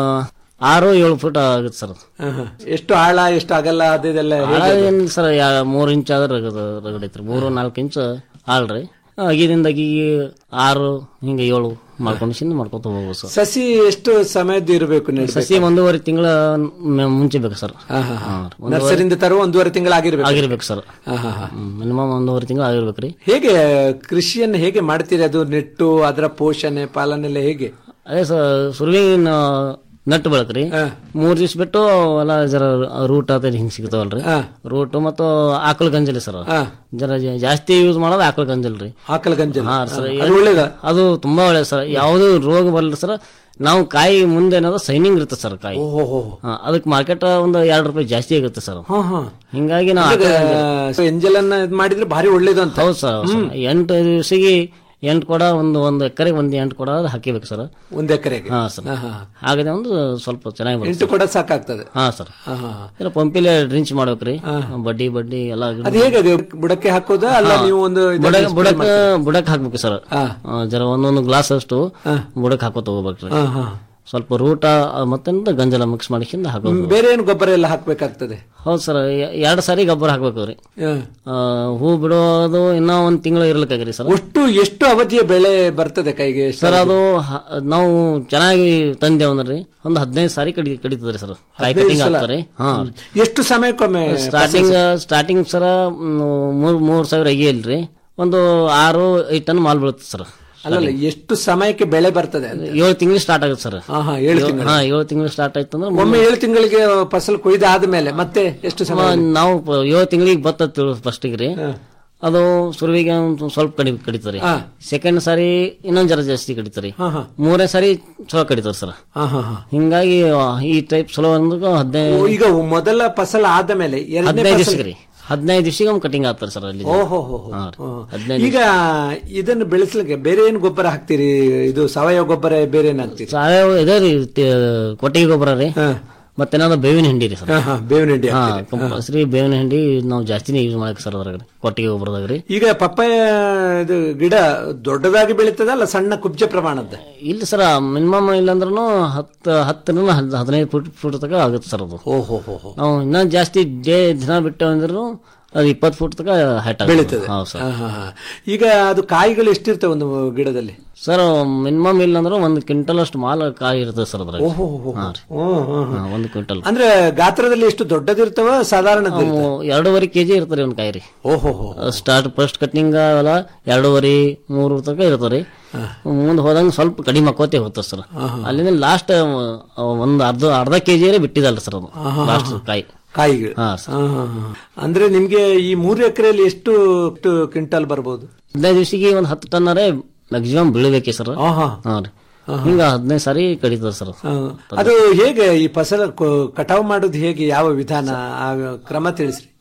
ಆರು ಏಳು ಫುಟ್ ಆಗುತ್ತೆ ಸರ್ ಅದು. ಆಹಾ. ಎಷ್ಟು ಆಳ ಎಷ್ಟು ಅಗಲ ಅದೆಲ್ಲ ಆಳ ಏನಿಲ್ಲ ಸರ್ ಯಾ- ಮೂರ್ ಇಂಚ್ ಆದ್ರೆ ರಗಡ ರಗಡೈತ್ರಿ ಮೂರು ನಾಲ್ಕು ಇಂಚ್ ಆಳ್ರಿ ಅಗಿದಿಂದ ಅಗಿಗೆ ಆರು ಹಿಂಗೆ ಏಳು ಮಾಡ್ಕೊಂಡು ಸಿಂದ ಮಾಡ್ಕೊತ ಹೋಗ್ಬೋದು ಸರ್ ಸಸಿ ಎಷ್ಟು ಸಮಯದ್ದು ಇರಬೇಕು ನೆಡ್ಬೇಕು? ಸಸಿ ಒಂದೂವರೆ ತಿಂಗಳ ಮುಂಚೆ ಬೇಕು ಸರ್ ಆಹಾ. ಹಾ, ಒಂದೂವರೆ- ನರ್ಸರಿಯಿಂದ ತರುವ ಒಂದೂವರೆ ತಿಂಗಳಾಗಿರ್ಬೇಕು ಆಗಿರ್ಬೇಕು ಸರ್ ಮಿನಿಮಮ್ ಒಂದೂವರೆ ತಿಂಗಳು ಆಗಿರ್ಬೇಕ್ರಿ ಹೇಗೆ ಕೃಷಿಯನ್ನು ಹೇಗೆ ಮಾಡ್ತೀರಿ ಅದು ನೆಟ್ಟು ಅದರ ಪೋಷಣೆ ಪಾಲನೆ ಎಲ್ಲ ಹೇಗೆ ಅದೇ ಸರ್ ಸುರುವಿ ನಟ್ಟು ಬೆಳಕ್ರಿ ಮೂರ್ ದಿವ್ಸ ಬಿಟ್ಟು ಎಲ್ಲ ಜರ ರೂಟ್ ಅದ ಹಿಂಗ್ ಸಿಗ್ತಾವಲ್ರಿ ರೂಟ್ ಮತ್ತು ಆಕಳ ಗಂಜಲಿ ಸರ್ ಜರ ಜಾ- ಜಾಸ್ತಿ ಯೂಸ್ ಮಾಡೋದು ಆಕಳ ಗಂಜಲ್ ರೀ ಆಕಳ ಗಂಜಲ್ ಹಾ ಸರ್ ಅದು ಒಳ್ಳೇದಾ? ಅದು ತುಂಬಾ ಒಳ್ಳೇದು ಸರ್ ಯಾವ್ದು ರೋಗ ಬರಲ್ಲ ಸರ್ ನಾವು ಕಾಯಿ ಮುಂದೆ ಏನಾದ್ರು ಸೈನಿಂಗ್ ಇರುತ್ತೆ ಸರ್ ಕಾಯಿ ಓಹೋ ಹಾ, ಅದಕ್ಕೆ ಮಾರ್ಕೆಟ್ ಒಂದು ಎರಡು ರೂಪಾಯಿ ಜಾಸ್ತಿ ಆಗುತ್ತೆ ಸರ್ ಹಾ ಹಾ ಹಿಂಗಾಗಿ ನಾವು ಆಕಳ ಗಂಜಲ್- ಎಂಜಲ್ ಅನ್ನ ಇದ್ ಮಾಡಿದ್ರೆ ಭಾರಿ ಒಳ್ಳೇದು ಅಂತ ಹೌದು ಸರ್ ಹೌದು ಸರ್. ಎಂಟು ದಿವಸಿಗೆ ಎಂಟು ಕೊಡ ಒಂದು ಒಂದು ಎಕರೆ ಒಂದು ಎಂಟು ಕೊಡ ಹಾಕಿಬೇಕು ಸರ್ ಒಂದ್ ಎಕರೆಗೆ ಹಾ ಸರ್ ಹಾ, ಹಾ. ಹಾಗಾದ್ರೆ ಒಂದು ಸ್ವಲ್ಪ ಚೆನ್ನಾಗಿ ಬರುತ್ತೆ ಎಂಟು ಕೊಡ ಸಾಕಾಗ್ತದೆ ಹಾ ಸರ್ ಹಾ, ಹಾ, ಹಾ. ಇಲ್ಲ ಪಂಪಿಲೆ ಡ್ರಿಂಚ್ ಮಾಡ್ಬೇಕ್ರಿ ಬಡ್ಡಿ ಬಡ್ಡಿ ಎಲ್ಲ ಅದು ಹೇಗೆ ಅದು ಬುಡಕ್ಕೆ ಹಾಕೋದಾ ಅಲ್ಲ ಹಾ. ನೀವು ಒಂದು ಇದನ್ನ ಬುಡಕ್ spray ಬುಡಕ್ ಮಾಡ್ತೀರಾ? ಬುಡಕ್ ಹಾಕ್ಬೇಕು ಸರ್ ಆ, ಜರ ಒಂದೊಂದು ಗ್ಲಾಸ್ ಅಷ್ಟು ಬುಡಕ್ ಹಾಕೋತ ಹೋಗ್ಬೇಕ್ರಿ ಹಾ, ಹಾ. ಸ್ವಲ್ಪ ರೂಟ ಮತ್ತೆ ಗಂಜಲ ಮಿಕ್ಸ್ ಮಾಡಿಸಿಂದ ಹಾಕೋದು ಬೇರೆ ಏನು ಗೊಬ್ಬರ ಎಲ್ಲ ಹಾಕ್ಬೇಕಾಗ್ತದೆ ಹೌದು ಸರ್ ಎರಡು ಸಾರಿ ಗೊಬ್ಬರ ಹಾಕ್ಬೇಕು ರೀ ಹಾ. ಆ, ಹೂ ಬಿಡೋದು ಇನ್ನ ಒಂದ್ ತಿಂಗಳು ಇರ್ಲಿಕ್ಕಾಗ್ರಿ ಸರ್ ಒಟ್ಟು ಎಷ್ಟು ಅವಧಿಯ ಬೆಳೆ ಬರ್ತದೆ ಕೈಗೆ ಸರ್ ಅದು ಹ- ನಾವು ಚೆನ್ನಾಗಿ ತಂದೆ ಅಂದ್ರಿ ಒಂದು ಹದಿನೈದು ಸಾರಿ ಕಡಿ ಕಡಿತದ್ರಿ ಸರ್ ಕಾಯಿ ಹದಿನೈದು ಕಟಿಂಗ್ ಸಲ? ಆಗ್ತಾರೆ ಹಾ ಹ್ಮ್. ಎಷ್ಟು ಸಮಯಕ್ಕೊಮ್ಮೆ ಸ್ಟಾರ್ಟಿಂಗ್ ಸ್ಟಾರ್ಟಿಂಗ್ ಸರ ಮ್, ಮೂರ್ ಮೂರ್ ಸಾವಿರ ಅಗಿಯಲ್ರಿ ಒಂದು ಆರು ಐದು ಟನ್ ಮಾಲ್ ಬೀಳುತ್ತೆ ಸರ್ ಅಲ್ಲಲ್ಲ ಎಷ್ಟು ಸಮಯಕ್ಕೆ ಬೆಳೆ ಬರ್ತದೆ ಅಂತ? ಏಳು ತಿಂಗಳು ಸ್ಟಾರ್ಟ್ ಆಗುತ್ತೆ ಸರ್ ಹಾ, ಹಾ, ಏಳು ತಿಂಗಳು. ಹಾ ಏಳು ತಿಂಗಳು ಸ್ಟಾರ್ಟ್ ಆಯ್ತು ಅಂದ್ರೆ ಒಮ್ಮೆ ಏಳು ತಿಂಗಳಿಗೆ ಫಸಲು ಕೊಯ್ದಾದ್ಮೇಲೆ ಮತ್ತೆ ಎಷ್ಟು ಸಮಯ ಮ- ನಾವು ಪ- ಏಳು ತಿಂಗಳಿಗೆ ಬತ್ತ ಫಸ್ಟಿಗೆ ರೀ ಅದು ಸುರುವಿಗೆ ಒಂದ್ ಸ್ವಲ್ಪ ಕಡಿ ಕಡಿತಾರೆ ಹಾ. ಸೆಕೆಂಡ್ ಸಾರಿ ಇನ್ನೊಂದ್ ಜರ ಜಾಸ್ತಿ ಕಡಿತಾರೆ ಹಾ, ಹಾ. ಮೂರನೇ ಸಾರಿ ಚಲೋ ಕಡಿತಾರೆ ಸರ್ ಹಾ, ಹಾ, ಹಾ. ಹಿಂಗಾಗಿ ಆ, ಈ ಟೈಪ್ ಚಲೋ ಅಂದ್ರೆ ಓ, ಹದಿನೈದು ಈಗ ಮೊದಲ ಫಸಲು ಆದ ಮೇಲೆ ಎರಡನೇ ಹದಿನೈದು ಫಸಲು ದಿವಸಕ್ಕೆ ರೀ ಹದಿನೈದು ದಿವಸಿಗೆ ಒಮ್ಮೆ ಕಟಿಂಗ್ ಆಗ್ತಾರೆ ಸರ್ ಅಲ್ಲಿ ಓಹೋ ಹೋ, ಹೋ. ಹಾ ರೀ. ಹೋ. ಹದಿನೈದು ಈಗ ಇದನ್ನು ಬೆಳೆಸಲಿಕ್ಕೆ ಬೇರೆ ಏನು ಗೊಬ್ಬರ ಹಾಕ್ತೀರಿ ಇದು ಸಾವಯವ ಗೊಬ್ಬರ ಬೇರೆ ಏನ್ ಹಾಕ್ತೀರಿ ಸಾವಯವ ಇದೆ ರೀ ತೆ- ಕೊಟ್ಟಿಗೆ ಗೊಬ್ಬರ ರೀ ಮತ್ತೇನಾದ್ರು ಬೇವಿನ ಹಿಂಡಿ ರೀ ಸರ್ ಹಾ, ಹಾ, ಬೇವಿನ ಹಿಂಡಿ ಹಾ ಹಾಕ್ತೀರಿ. ಕಂಪಲ್ಸರಿ ಬೇವಿನ ಹಿಂಡಿ ನಾವು ಜಾಸ್ತಿನೇ ಯೂಸ್ ಮಾಡಕ್ ಸರ್ ಅದ್ರಾಗ ರೀ. ಕೊಟ್ಟಿಗೆ ಗೊಬ್ಬರದಾಗ ರೀ ಈಗ ಪಪ್ಪಾಯ ಇದು ಗಿಡ ದೊಡ್ಡದಾಗಿ ಬೆಳೀತದ ಅಲ್ಲ ಸಣ್ಣ ಕುಬ್ಜ ಪ್ರಮಾಣದ ಇಲ್ಲ ಸರ್ ಮಿನಿಮಮ್ ಇಲ್ಲಾಂದ್ರೂ ಹತ್ತು ಹತ್ತರಿಂದ ಹದ್- ಹದಿನೈದು ಫುಟ್ ಫುಟ್ ತನಕ ಆಗುತ್ತೆ ಸರ್ ಅದು ಓಹೋ ಹೋ ಹೋ. ನಾವು ಇನ್ನೂ ಜಾಸ್ತಿ ಡೇ ದಿನ ಬಿಟ್ಟು ಅಂದ್ರೂ ಅದು ಇಪ್ಪತ್ತು ಫುಟ್ ತನಕ ಹೈಟ್ ಬೆಳೀತದೆ ಹೌದು ಸರ್ ಹಾ, ಹಾ, ಹಾ. ಈಗ ಅದು ಕಾಯಿಗಳು ಎಷ್ಟಿರ್ತವೆ ಒಂದು ಗಿಡದಲ್ಲಿ ಸರ್ ಮಿನಿಮಮ್ ಇಲ್ಲಾಂದ್ರೆ ಒಂದು ಕ್ವಿಂಟಲ್ ಅಷ್ಟು ಮಾಲ್ ಕಾಯಿ ಇರ್ತದೆ ಸರ್ ಅದ್ರಾಗ ಓಹೋ ಹೋ, ಹೋ. ಹಾ ರೀ. ಹ್ಮ್, ಹ್ಮ್, ಹ್ಮ್. ಹಾ, ಒಂದು ಕ್ವಿಂಟಲ್ ಅಂದ್ರೆ ಗಾತ್ರದಲ್ಲಿ ಎಷ್ಟು ದೊಡ್ಡದಿರ್ತವ ಸಾಧಾರಣ ಅವು ಎರಡೂವರೆ ಕೆಜಿ ಇರ್ತಾರೆ ಒಂದು ಕಾಯಿ ರೀ ಓಹೋ ಹೋ ಸ್ಟಾರ್ಟ್ ಫಸ್ಟ್ ಕಟ್ಟಿಂಗ್ ಅವೆಲ್ಲ ಎರಡೂವರೆ ಮೂರು ತನಕ ಇರ್ತಾವ್ರಿ ಮುಂದೆ ಹೋದಂಗ ಸ್ವಲ್ಪ ಕಡಿಮೆ ಆಕೋತೆ ಹೋಗ್ತದೆ ಸರ್ ಅಲ್ಲಿಂದ ಲಾಸ್ಟ್ ಒಂದು ಅರ್ಧ ಅರ್ಧ ಕೆಜಿ ಬಿಟ್ಟಿದಲ್ರಿ ಸರ್ ಅದು ಆಹಾ. ಲಾಸ್ಟ್ ಕಾಯಿ ಕಾಯಿಗಳು ಹಾ ಹಾ, ಹಾ, ಹಾ. ಅಂದ್ರೆ ನಿಮ್ಗೆ ಈ ಮೂರು ಎಕರೆಯಲ್ಲಿ ಎಷ್ಟು ಎಷ್ಟು ಕ್ವಿಂಟಲ್ ಬರ್ಬೋದು ಹದಿನೈದು ದಿವಸಿಗೆ ಒಂದು ಹತ್ತು ಟನ್ನರೇ ಮ್ಯಾಕ್ಸಿಮಮ್ ಬೀಳಬೇಕೆ ಸರ್ ಆಹಾ. ಹಾ ರೀ ಹಿಂಗ ಹದಿನೈದು ಸಾರಿ ಕಡಿತದ ಸರ್ ಆ, ಅದು ಹೇಗೆ ಈ ಫಸಲ ಕೊ- ಕಟಾವು ಮಾಡೋದು ಹೇಗೆ ಯಾವ ವಿಧಾನ ಆ ಕ್ರಮ ತಿಳಿಸ್ರಿ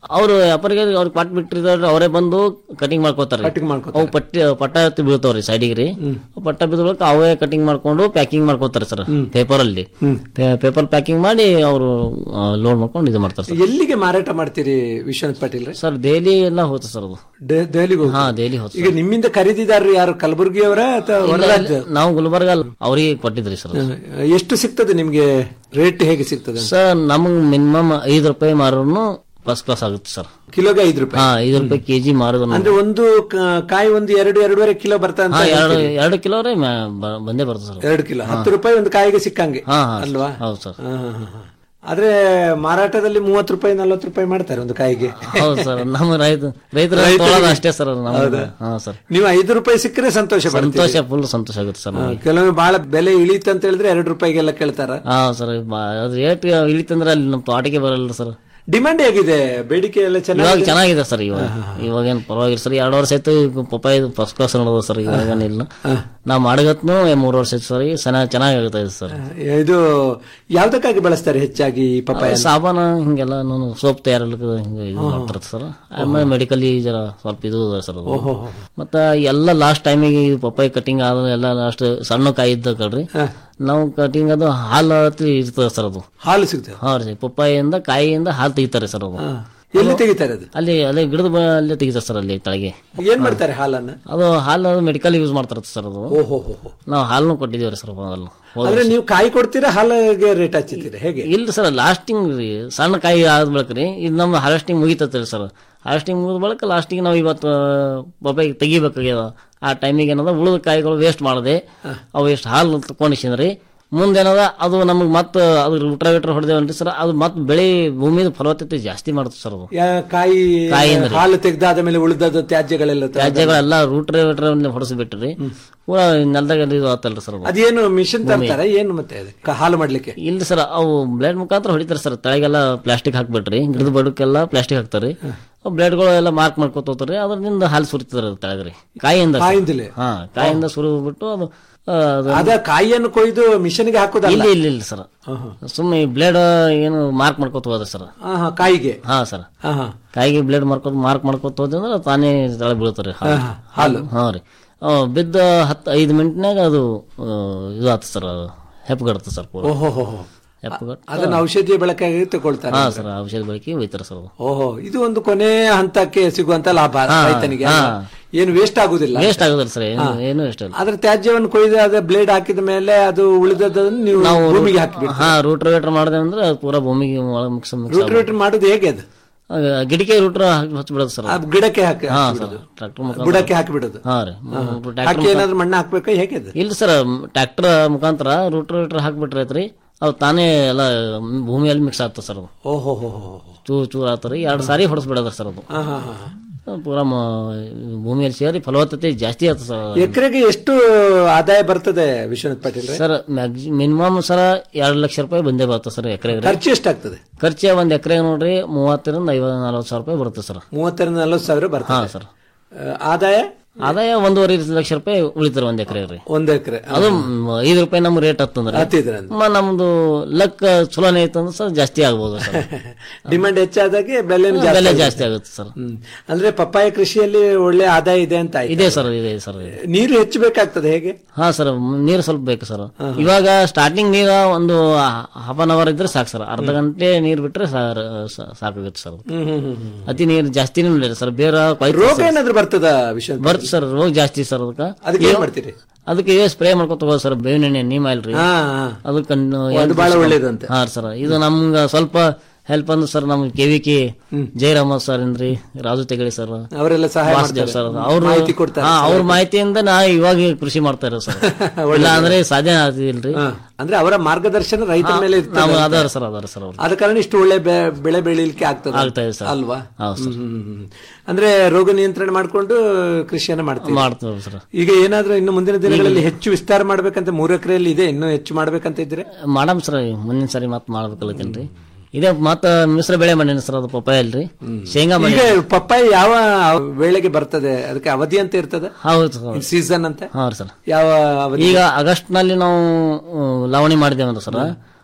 ಅವರು ವ್ಯಾಪಾರಿಗೆ ಅವ್ರಿಗೆ ಪಟ್ ಬಿಟ್ಟಿರ್ತಾರೆ ಅವರೇ ಬಂದು ಕಟಿಂಗ್ ಮಾಡ್ಕೋತಾರೆ Cutting ಮಾಡ್ಕೊತಾರೆ. ಅವು ಪಟ್ಟಿ ಪಟ್ಟ ಎತ್ತಿ ಬೀಳ್ತಾವ್ರಿ ಸೈಡಿಗೆ ರೀ ಪಟ್ಟ ಬಿದ್ದ ಬಳಿಕ ಅವೇ ಕಟಿಂಗ್ ಮಾಡ್ಕೊಂಡು ಪ್ಯಾಕಿಂಗ್ ಮಾಡ್ಕೋತಾರೆ ಸರ್ ಪೇಪರ್ ಅಲ್ಲಿ ಪೇಪರ್ ಪ್ಯಾಕಿಂಗ್ ಮಾಡಿ ಅವರು ಲೋಡ್ ಮಾಡ್ಕೊಂಡು ಇದು ಮಾಡ್ತಾರೆ ಸರ್ ಎಲ್ಲಿಗೆ ಮಾರಾಟ ಮಾಡ್ತೀರಿ ವಿಶ್ವನಾಥ್ ಪಾಟೀಲ್ ರೇ ಸರ್ ಡೈಲಿ ಎಲ್ಲ ಹೋಗುತ್ತೆ ಸರ್ ಅದು ಡೆ- ದೆಹಲಿಗೆ ಹೋಗ್ತೀರಿ? ಹಾ ಡೈಲಿ ಹೋಗುತ್ತೆ ಈಗ ನಿಮ್ಮಿಂದ ಖರೀದಿದಾರರು ಯಾರು ಕಲಬುರಗಿಯವರ ಅಥವಾ ಹೊರ ಇಲ್ಲ, ರಾಜ್ಯ ಇಲ್ಲ, ನಾವು ಗುಲ್ಬರ್ಗ ಅವರಿಗೆ ಕೊಟ್ಟಿದ್ರಿ ಸರ್ ಅದು. ಎಷ್ಟು ಸಿಗ್ತದೆ ನಿಮ್ಗೆ ರೇಟ್ ಹೇಗೆ ಸಿಗ್ತದೆ ಸರ್ ನಮಗೆ ಮಿನಿಮಮ್ ಐದು ರೂಪಾಯಿ ಮಾರೋನು ಫಸ್ಟ್ ಕ್ಲಾಸ್ ಆಗುತ್ತೆ ಸರ್ ಕಿಲೋಗೆ ಐದು ರೂಪಾಯಿ ಹಾ ಐದು ರೂಪಾಯಿ ಕೆಜಿ ಮಾರೋದು ಅಂದ್ರೆ ಒಂದು ಕ- ಕಾಯಿ ಒಂದು ಎರಡು ಎರಡೂವರೆ ಕಿಲೋ ಬರ್ತಾ ಅಂತ ಹಾ ಎರಡು ಹೇಳ್ತೀರಿ. ಎರಡು ಕಿಲೋ ರೀ ಮ್ಯಾ- ಬ- ಬಂದೇ ಬರ್ತದೆ ಸರ್ ಎರಡು ಕಿಲೋ ಹತ್ತು ರೂಪಾಯಿ ಒಂದು ಕಾಯಿಗೆ ಸಿಕ್ಕಂಗೆ ಹಾ, ಹಾ, ಅಲ್ವಾ ಹೌದು ಸರ್ ಹಾ, ಹಾ, ಹಾ, ಹಾ. ಆದ್ರೆ ಮಾರಾಟದಲ್ಲಿ ಮೂವತ್ತು ರೂಪಾಯಿ ನಲ್ವತ್ತು ರೂಪಾಯಿ ಮಾಡ್ತಾರೆ ಒಂದು ಕಾಯಿಗೆ ಹೌದು ಸರ್ ನಮ್ಮ ರೈತ ರೈತರ ರೈತರಿಗೆ- ತೊಗೊಳೋದು ಅಷ್ಟೇ ಸರ್ ಅದು ನಮ್ಗೆ. ಹೌದಾ? ಹಾ ಸರ್ ನೀವು ಐದು ರೂಪಾಯಿ ಸಿಕ್ಕರೆ ಸಂತೋಷ ಪಡ್ತೀರಿ. ಸಂತೋಷ ಫುಲ್ ಸಂತೋಷ ಆಗುತ್ತೆ ಸರ್ ಹಾ, ನಮಗೆ ಕೆಲವೊಮ್ಮೆ ಬಹಳ ಬೆಲೆ ಇಳೀತು ಅಂತ ಹೇಳಿದ್ರೆ ಎರಡು ರೂಪಾಯಿಗೆಲ್ಲ ಕೇಳ್ತಾರ ಹಾ ಸರ್ ಬಾ- ಅದು ರೇಟ್ ಇಳಿತಂದ್ರೆ ಅಲ್ಲಿ ನಮ್ಮ ತೋಟಕ್ಕೆ ಬರಲ್ಲ ಸರ್ ಡಿಮಾಂಡ್ ಹೇಗಿದೆ ಬೇಡಿಕೆ ಎಲ್ಲ ಇವಾಗ ಚೆನ್ನಾಗಿ ಚೆನ್ನಾಗಿದೆ ಸರ್ ಇವಾಗ ಇವಾಗ ಏನು ಪರವಾಗಿಲ್ಲ ಸರ್ ಎರಡು ವರ್ಷ ಆಯ್ತು ಪಪ್ಪಾಯ ಫಸ್ಟ್ ಕ್ಲಾಸ್ ನೋಡೋದು ಸರ್ ಇವಾಗ ಏನಿಲ್ಲ ನಾವು ಮಾಡಗತ್ನು ಮೂರು ವರ್ಷ ಆಯ್ತು ಸರ್ ಈಗ ಚೆನ್ನಾಗಿ ಚೆನ್ನಾಗಿ ಆಗ್ತಾ ಇದೆ ಸರ್ ಇದು ಯಾವ್ದಕ್ಕಾಗಿ ಬಳಸ್ತಾರೆ ಹೆಚ್ಚಾಗಿ ಈ ಪಪ್ಪಾಯ ಸಾಬಾನ ಹಿಂಗೆಲ್ಲ ನಾನು ಸೋಪ್ ತಯಾರಲಿಕ್ಕೆ ಹಿಂಗೆ ಇದು ಮಾಡ್ತಾರೆ ಸರ್ ಆಮೇಲೆ ಮೆಡಿಕಲಿ ಜರ ಸ್ವಲ್ಪ ಇದು ಅದ ಸರ್ ಅದು ಓಹೋ. ಮತ್ತ ಎಲ್ಲ ಲಾಸ್ಟ್ ಟೈಮಿಗೆ ಪಪ್ಪಾಯಿ ಕಟಿಂಗ್ ಆದ ಎಲ್ಲ ಲಾಸ್ಟ್ ಸಣ್ಣ ಕಾಯಿ ಇದ್ದ ಕಡ್ರಿ ನಾವು ಕಟಿಂಗ್ ಅದು ಹಾಲು ಹತ್ತಿ ಇರ್ತದೆ ಸರ್ ಅದು ಹಾಲು ಸಿಗ್ತದೆ ಹಾ ರೀ ಪಪ್ಪಾಯಿಯಿಂದ ಕಾಯಿಯಿಂದ ಹಾಲು ತೆಗಿತಾರೆ ಸರ್ ಅದು ಎಲ್ಲಿ ತೆಗಿತಾರೆ ಅದು ಅಲ್ಲಿ ಅದೇ ಗಿಡದ ಬ- ಅಲ್ಲೇ ತೆಗಿತಾರೆ ಸರ್ ಅಲ್ಲಿ ಕೆಳಗೆ ಏನ್ ಮಾಡ್ತಾರೆ ಹಾಲನ್ನ ಅದು ಹಾಲು ಮೆಡಿಕಲ್ ಯೂಸ್ ಮಾಡ್ತಾರೆ ಸರ್ ಅದು ಓಹೋ ಹೋ ಹೋ. ನಾವು ಹಾಲನ್ನು ಕೊಟ್ಟಿದ್ದೀವಿ ಸರ್ ಮೊದಲು ಹೋದ ಅಂದ್ರೆ ವರ್ಷ. ನೀವು ಕಾಯಿ ಕೊಡ್ತೀರಾ ಹಾಲಿಗೆ ರೇಟ್ ಹಚ್ಚಿದ್ದೀರಾ ಹೇಗೆ ಇಲ್ಲ ಸರ್ ಲಾಸ್ಟಿಂಗ್ ರೀ ಸಣ್ಣ ಕಾಯಿ ಆದ ಬಳಿಕ ರೀ ಇದು ನಮ್ಮ ಹಾರ್ವೆಸ್ಟಿಂಗ್ ಮುಗಿತೈತೆ ಸರ್ ಹಾರ್ವೆಸ್ಟಿಂಗ್ ಮುಗಿದ ಬಳಿಕ ಲಾಸ್ಟಿಗೆ ನಾವು ಇವತ್ತು ಬೊಬ್ಬೆ ತೆಗಿಬೇಕಾಗ್ಯದ ಆ ಟೈಮಿಗೆ ಏನದ ಉಳಿದ ಕಾಯಿಗಳು ವೇಸ್ಟ್ ಮಾಡದೆ ಅವು ಎಷ್ಟು ಹಾಲು ತಕೊಂಡಿಸಿದ್ರಿ ಮುಂದೇನದ ಅದು ನಮಗೆ ಮತ್ತೆ ಅದು ಊಟ ವಿಟ್ರ ಹೊಡೆದೇವನ್ರಿ ಸರ್ ಅದು ಮತ್ತೆ ಬೆಳೆ ಭೂಮಿದ ಫಲವತ್ತತೆ ಜಾಸ್ತಿ ಮಾಡುತ್ತೆ ಸರ್ ಅದು ಯಾ- ಕಾಯಿ ಕಾಯಿಂದ ರೀ. ಹಾಲು ತೆಗ್ದಾದ ಮೇಲೆ ಉಳಿದದ ತ್ಯಾಜ್ಯಗಳೆಲ್ಲ ತ- ತ್ಯಾಜ್ಯಗಳೆಲ್ಲ ರೂಟ್ರೆ ವಿಟ್ರೆ ಹೊಡೆಸಿಬಿಟ್ರಿ ಪೂರಾ ನೆಲದಾಗ ಇದು ಆತಲ್ರಿ ಸರ್ ಅದು ಅದೇನು ಮಿಷನ್ ಭೂಮಿ. ತರ್ತಾರೆ ಏನು ಮತ್ತೆ ಅದು? ಕ- ಹಾಲು ಮಾಡ್ಲಿಕ್ಕೆ ಇಲ್ರಿ ಸರ್ ಅವು ಬ್ಲೇಡ್ ಮುಖಾಂತರ ಹೊಡಿತಾರೆ ಸರ್ ತಳಗೆಲ್ಲ ಪ್ಲಾಸ್ಟಿಕ್ ಹಾಕ್ಬಿಟ್ರಿ ಗಿಡದ ಬಡಕ್ಕೆಲ್ಲ ಪ್ಲಾಸ್ಟಿಕ್ ಹಾಕ್ತಾರಿ ಬ್ಲೇಡ್ಗಳು ಎಲ್ಲ ಮಾರ್ಕ್ ಮಾಡ್ಕೊತ ಹೋಗ್ತಾರಿ ಅದ್ರಿಂದ ಹಾಲು ಸುರಿತದ್ರಿ ಅದು ತೆಳಗ್ರಿ ಕಾಯಿಯಿಂದ sir. ಕಾಯಿಂದಲೇ? ಹಾ ಕಾಯಿಂದ ಸುರಿದ್ಬಿಟ್ಟು ಅದು ಆ, ಅದು- ಅದ ಕಾಯಿಯನ್ನು ಕೊಯ್ದು ಮಿಷನ್ಗೆ ಹಾಕೋದಲ್ಲ ಇಲ್ಲ ಇಲ್ಲ ಇಲ್ಲ ಸರ್ ಸುಮ್ಮನೆ ಬ್ಲೇಡ್ ಏನು ಮಾರ್ಕ್ ಮಾಡ್ಕೊತ ಹೋದ ಸರ್ ಆಹಾ, ಕಾಯಿಗೆ ಹಾ ಸರ್ ಆಹಾ. ಕಾಯಿಗೆ ಬ್ಲೇಡ್ ಮಾಡ್ಕೊತ ಮಾರ್ಕ್ ಮಾಡ್ಕೊತ ಹೋದ್ರೆ ಅಂದ್ರೆ ತಾನೇ ತಳ ಬೀಳ್ತಾರೆ ಆಹಾ, ಹಾಲು. ಹಾ ರೀ ಆ, ಬಿದ್ದ ಹತ್ತು ಐದು ಮಿನಿಟ್ನಾಗ ಅದು ಆ, ಇದು ಆತ ಸರ್ ಹೆಪ್ಪಗಡುತ್ತೆ ಸರ್ ಪೂರ ಓಹೋ ಹೋ ಹೋ. ಹೆಪ್ಪಗಟ್ಟು ಅದನ್ನ ಔಷಧಿಯ ಬಳಕೆಯಾಗಿ ತಗೊಳ್ತಾರೆ ಹಾ ಸರ್ ಔಷಧ ಬಳಕೆ ಒಯ್ತಾರೆ ಸರ್ ಅದು ಓಹೋ ಇದು ಒಂದು ಕೊನೆ ಹಂತಕ್ಕೆ ಸಿಗುವಂತ ಲಾಭ ಹಾ, ರೈತನಿಗೆ ಹಾ. ಅಲ್ವಾ? ಏನು ವೇಸ್ಟ್ ಆಗುದಿಲ್ಲ ವೇಸ್ಟ್ ಆಗೋದಿಲ್ಲ ಸರ್ ಏನು ಹಾ. ಏನು ವೇಸ್ಟ್ ಇಲ್ಲ ಅದ್ರ ತ್ಯಾಜ್ಯವನ್ನು ಕೊಯ್ದು ಅದ ಬ್ಲೇಡ್ ಹಾಕಿದ ಮೇಲೆ ಅದು ಉಳಿದದನ್ನು ನೀವು ನಾವು ಭೂಮಿಗೆ ಹಾಕಿಬಿಟ್ಟು ಹಾ ರೂಟ್ರ್ ವೇಟ್ರ್ ಮಾಡಿದೆ ಅಂದ್ರೆ ಅದು ಪೂರಾ ಭೂಮಿಗೆ ಒಳಗೆ ಮಿಕ್ಸ್ ಮಿಕ್ಸ್ ರೂಟ್ ರೂಟ್ ಮಾಡುದು ಹೇಗೆ ಅದು ಗಿಡಕ್ಕೆ ರೂಟ್ರ್ ಹಚ್ಬಿಡೋದು ಸರ್ ಆ ಗಿಡಕ್ಕೆ ಹಾಕಿ ಹಾ ಹಾಕ್ಬಿಡೋದು. ಸರ್ ಟ್ರಾಕ್ಟರ್ ಬುಡಕ್ಕೆ ಹಾಕಿಬಿಡೋದು ಹಾ ರೀ ಹಾ. ಟ್ರ್ಯಾಕ್ಟರ್ ಹಾಕಿ ಏನಾದ್ರು ಮಣ್ಣು ಹಾಕ್ಬೇಕಾ ಹೇಗೆ ಅದು ಇಲ್ಲ ಸರ್ ಟ್ರ್ಯಾಕ್ಟರ್ ಮುಖಾಂತರ ರೂಟ್ರ್ ವೇಟ್ರ್ ಹಾಕ್ಬಿಟ್ರೈತ್ರಿ ಅದು ತಾನೇ ಎಲ್ಲ ಭೂಮಿಯಲ್ಲಿ ಮಿಕ್ಸ್ ಆಗ್ತದೆ ಸರ್ ಅದು ಓಹೋ ಹೋ ಹೋ ಚೂರ್ ಚೂರ್ ಆಗ್ತಾರೆ ಎರಡು ಸಾರಿ ಹೊಡೆಸ್ಬಿಡೋದ್ರ ಸರ್ ಅದು ಹಾ ಹಾ ಹಾ ಪೂರಾ ಮ- ಭೂಮಿಯಲ್ಲಿ ಸೇರಿ ಫಲವತ್ತತೆ ಜಾಸ್ತಿ ಆಗ್ತದೆ ಸರ್ ಎಕರೆಗೆ ಎಷ್ಟು ಆದಾಯ ಬರ್ತದೆ ವಿಶ್ವನಾಥ್ ಪಾಟೀಲ್ ರೇ? ಸರ್ ಮಿನಿಮಮ್ ಸರ ಎರಡು ಲಕ್ಷ ರೂಪಾಯಿ ಬಂದೇ ಬರ್ತದೆ ಸರ್ ಎಕರೆಗೆ ಖರ್ಚು ಎಷ್ಟಾಗ್ತದೆ ಖರ್ಚು ಒಂದ್ ಎಕರೆಗೆ ನೋಡ್ರಿ ಮೂವತ್ತರಿಂದ ಐವತ್ತು ನಲ್ವತ್ತು ಸಾವಿರ ರೂಪಾಯಿ ಬರುತ್ತೆ ಸರ್ ಮೂವತ್ತರಿಂದ ನಲವತ್ತು ಸಾವಿರ ಹಾ ಬರ್ತದೆ ಸರ್ ಆ, ಆದಾಯ ಆದಾಯ ಒಂದೂವರೆ ಲಕ್ಷ ರೂಪಾಯಿ ಉಳಿತಾರೆ ಒಂದ್ ಎಕರೆ ರೀ ಒಂದ್ ಎಕರೆ ಅದು ಮ್, ಐದು ರೂಪಾಯಿ ನಮ್ ರೇಟ್ ಹತ್ತಂದ್ರೆ ಹತ್ತಿದ್ರೆ ಅಂತ. ಮ- ನಮ್ದು ಲಕ್ ಚಲೋನೇ ಐತಂದ್ರೆ ಸರ್ ಜಾಸ್ತಿ ಆಗ್ಬೋದು ಸರ್ ಡಿಮಾಂಡ್ ಹೆಚ್ಚಾದಾಗೆ ಬೆಲೆ ಬೆಲೆ ಜಾಸ್ತಿ ಆಗುತ್ತೆ ಸರ್ ಅಂದ್ರೆ ಪಪ್ಪಾಯ ಕೃಷಿಯಲ್ಲಿ ಒಳ್ಳೆ ಆದಾಯ ಇದೆ ಅಂತ ಆಯ್ತು. ಇದೆ ಸರ್ ಇದೆ ಸರ್ ನೀರು ಹೆಚ್ಚು ಬೇಕಾಗ್ತದೆ ಹೇಗೆ ಹಾ ಸರ್ ನೀರು ಸ್ವಲ್ಪ ಬೇಕು ಸರ್ ಇವಾಗ ಸ್ಟಾರ್ಟಿಂಗ್ ನೀರ ಒಂದು ಹಾಫ್ ಅನ್ ಅವರ್ ಇದ್ರೆ ಸಾಕು ಸರ್ ಅರ್ಧ ಗಂಟೆ ನೀರ್ ಬಿಟ್ರೆ ಸಾ- ಸಾ- ಸಾಕಾಗುತ್ತೆ ಸರ್ ಹ್ಮ್ ಹ್ಮ್ ಹ್ಮ್ ಹ್ಮ್. ಅತಿ ನೀರು ಜಾಸ್ತಿನೂ ಇಲ್ಲ ಸರ್ ಬೇರೆ ಕೊಯ್ತು ರೋಗ ಸರ್. ಏನಾದ್ರು ಬರ್ತದ ವಿಶ್ವ ಬರುತ್ತೆ ಸರ್ ರೋಗ ಜಾಸ್ತಿ ಸರ್ ಅದಕ್ಕೆ ಅದಕ್ಕೆ ಏನ್ ಮಾಡ್ತೀರಿ ಅದಕ್ಕೆ ಸ್ಪ್ರೇ ಮಾಡ್ಕೊತ ಹೋಗೋದು ಸರ್ ಬೇವಿನ ಎಣ್ಣೆ ನೀಮ್ ಆಯಿಲ್ ರೀ ಹಾ, ಹಾ. ಅದಕ್ಕೆ ಅದು ಬಹಳ ಒಳ್ಳೇದಂತೆ. ಹಾ ಸರ್ ಇದು ನಮ್ಗ ಸ್ವಲ್ಪ ಹೆಲ್ಪ್ ಅಂದ್ರೆ ಸರ್ ನಮ್ ಕೆವಿಕೆ ಜಯರಾಮ ಸರ್ ಇಂದ್ರಿ ರಾಜು ತೆಗಳಿ ಸರ್ ಅವರೆಲ್ಲ ಸಹಾಯ ವಾಸುದೇವ್ ಮಾಡ್ತಾರೆ. ಸರ್ ಅವ್ರು ಮಾಹಿತಿ ಕೊಡ್ತಾರೆ. ಹಾ ಅವ್ರ ಮಾಹಿತಿಯಿಂದ ನಾ ಇವಾಗ ಕೃಷಿ ಮಾಡ್ತಾ ಇರೋ ಸರ್ ಇಲ್ಲ ಅಂದ್ರೆ ಸಾಧ್ಯ ಆಗ್ತಿಲ್ರಿ ಹಾ. ಅಂದ್ರೆ ಅವರ ಮಾರ್ಗದರ್ಶನ ರೈತರ ಮೇಲೆ ಇರ್ತದೆ ನಾವು ಅಂತ. ಅದಾರ ಸರ್ ಅದಾರ ಸರ್ ಅವ್ರು ಆದ ಕಾರಣ ಇಷ್ಟು ಒಳ್ಳೆ ಬೆ- ಬೆಳೆ ಬೆಳೀಲಿಕ್ಕೆ ಆಗ್ತದೆ ಆಗ್ತಾ ಇದೆ ಸರ್. ಅಲ್ವಾ ಹೌದು ಸರ್. ಹ್ಮ್, ಹ್ಮ್, ಹ್ಮ್. ಅಂದ್ರೆ ರೋಗ ನಿಯಂತ್ರಣ ಮಾಡ್ಕೊಂಡು ಕೃಷಿಯನ್ನ ಮಾಡ್ತೀವಿ ಮಾಡ್ತೀವಿ ಸರ್ ಈಗ ಏನಾದ್ರೂ ಇನ್ನು ಮುಂದಿನ ದಿನಗಳಲ್ಲಿ ಹೆಚ್ಚು ವಿಸ್ತಾರ ಮಾಡ್ಬೇಕಂತ ಮೂರು ಎಕರೆಯಲ್ಲಿ ಇದೆ ಇನ್ನೂ ಹೆಚ್ಚು ಮಾಡ್ಬೇಕಂತ ಇದ್ರೆ ಮಾಡಮ್ ಸರ್ ಮುಂದಿನ ಸರಿ ಮತ್ ಮಾಡ್ಬೇಕಲ್ಲತ್ತೇನ್ರಿ ಇದೇ ಮತ್ತ ಮಿಶ್ರ ಬೆಳೆ ಮಾಡೀನಿ ಸರ್ ಅದು ಪಪ್ಪಾಯ ಅಲ್ರಿ ಶೇಂಗಾ ಈಗ ಮಾಡಿ ಪಪ್ಪಾಯ ಯಾವ ವೇಳೆಗೆ ಬರ್ತದೆ ಅದಕ್ಕೆ ಅವಧಿ ಅಂತ ಇರ್ತದೆ ಹೌದು ಸರ್ ಸೀಸನ್ ಅಂತ ಹಾ ಸರ್ ಯಾವ ಅವಧಿ ಈಗ ಆಗಸ್ಟ್ ನಲ್ಲಿ ನಾವು ಆ, ಲಾವಣಿ ಮಾಡಿದೇವಂದ್ರೆ ಸರ್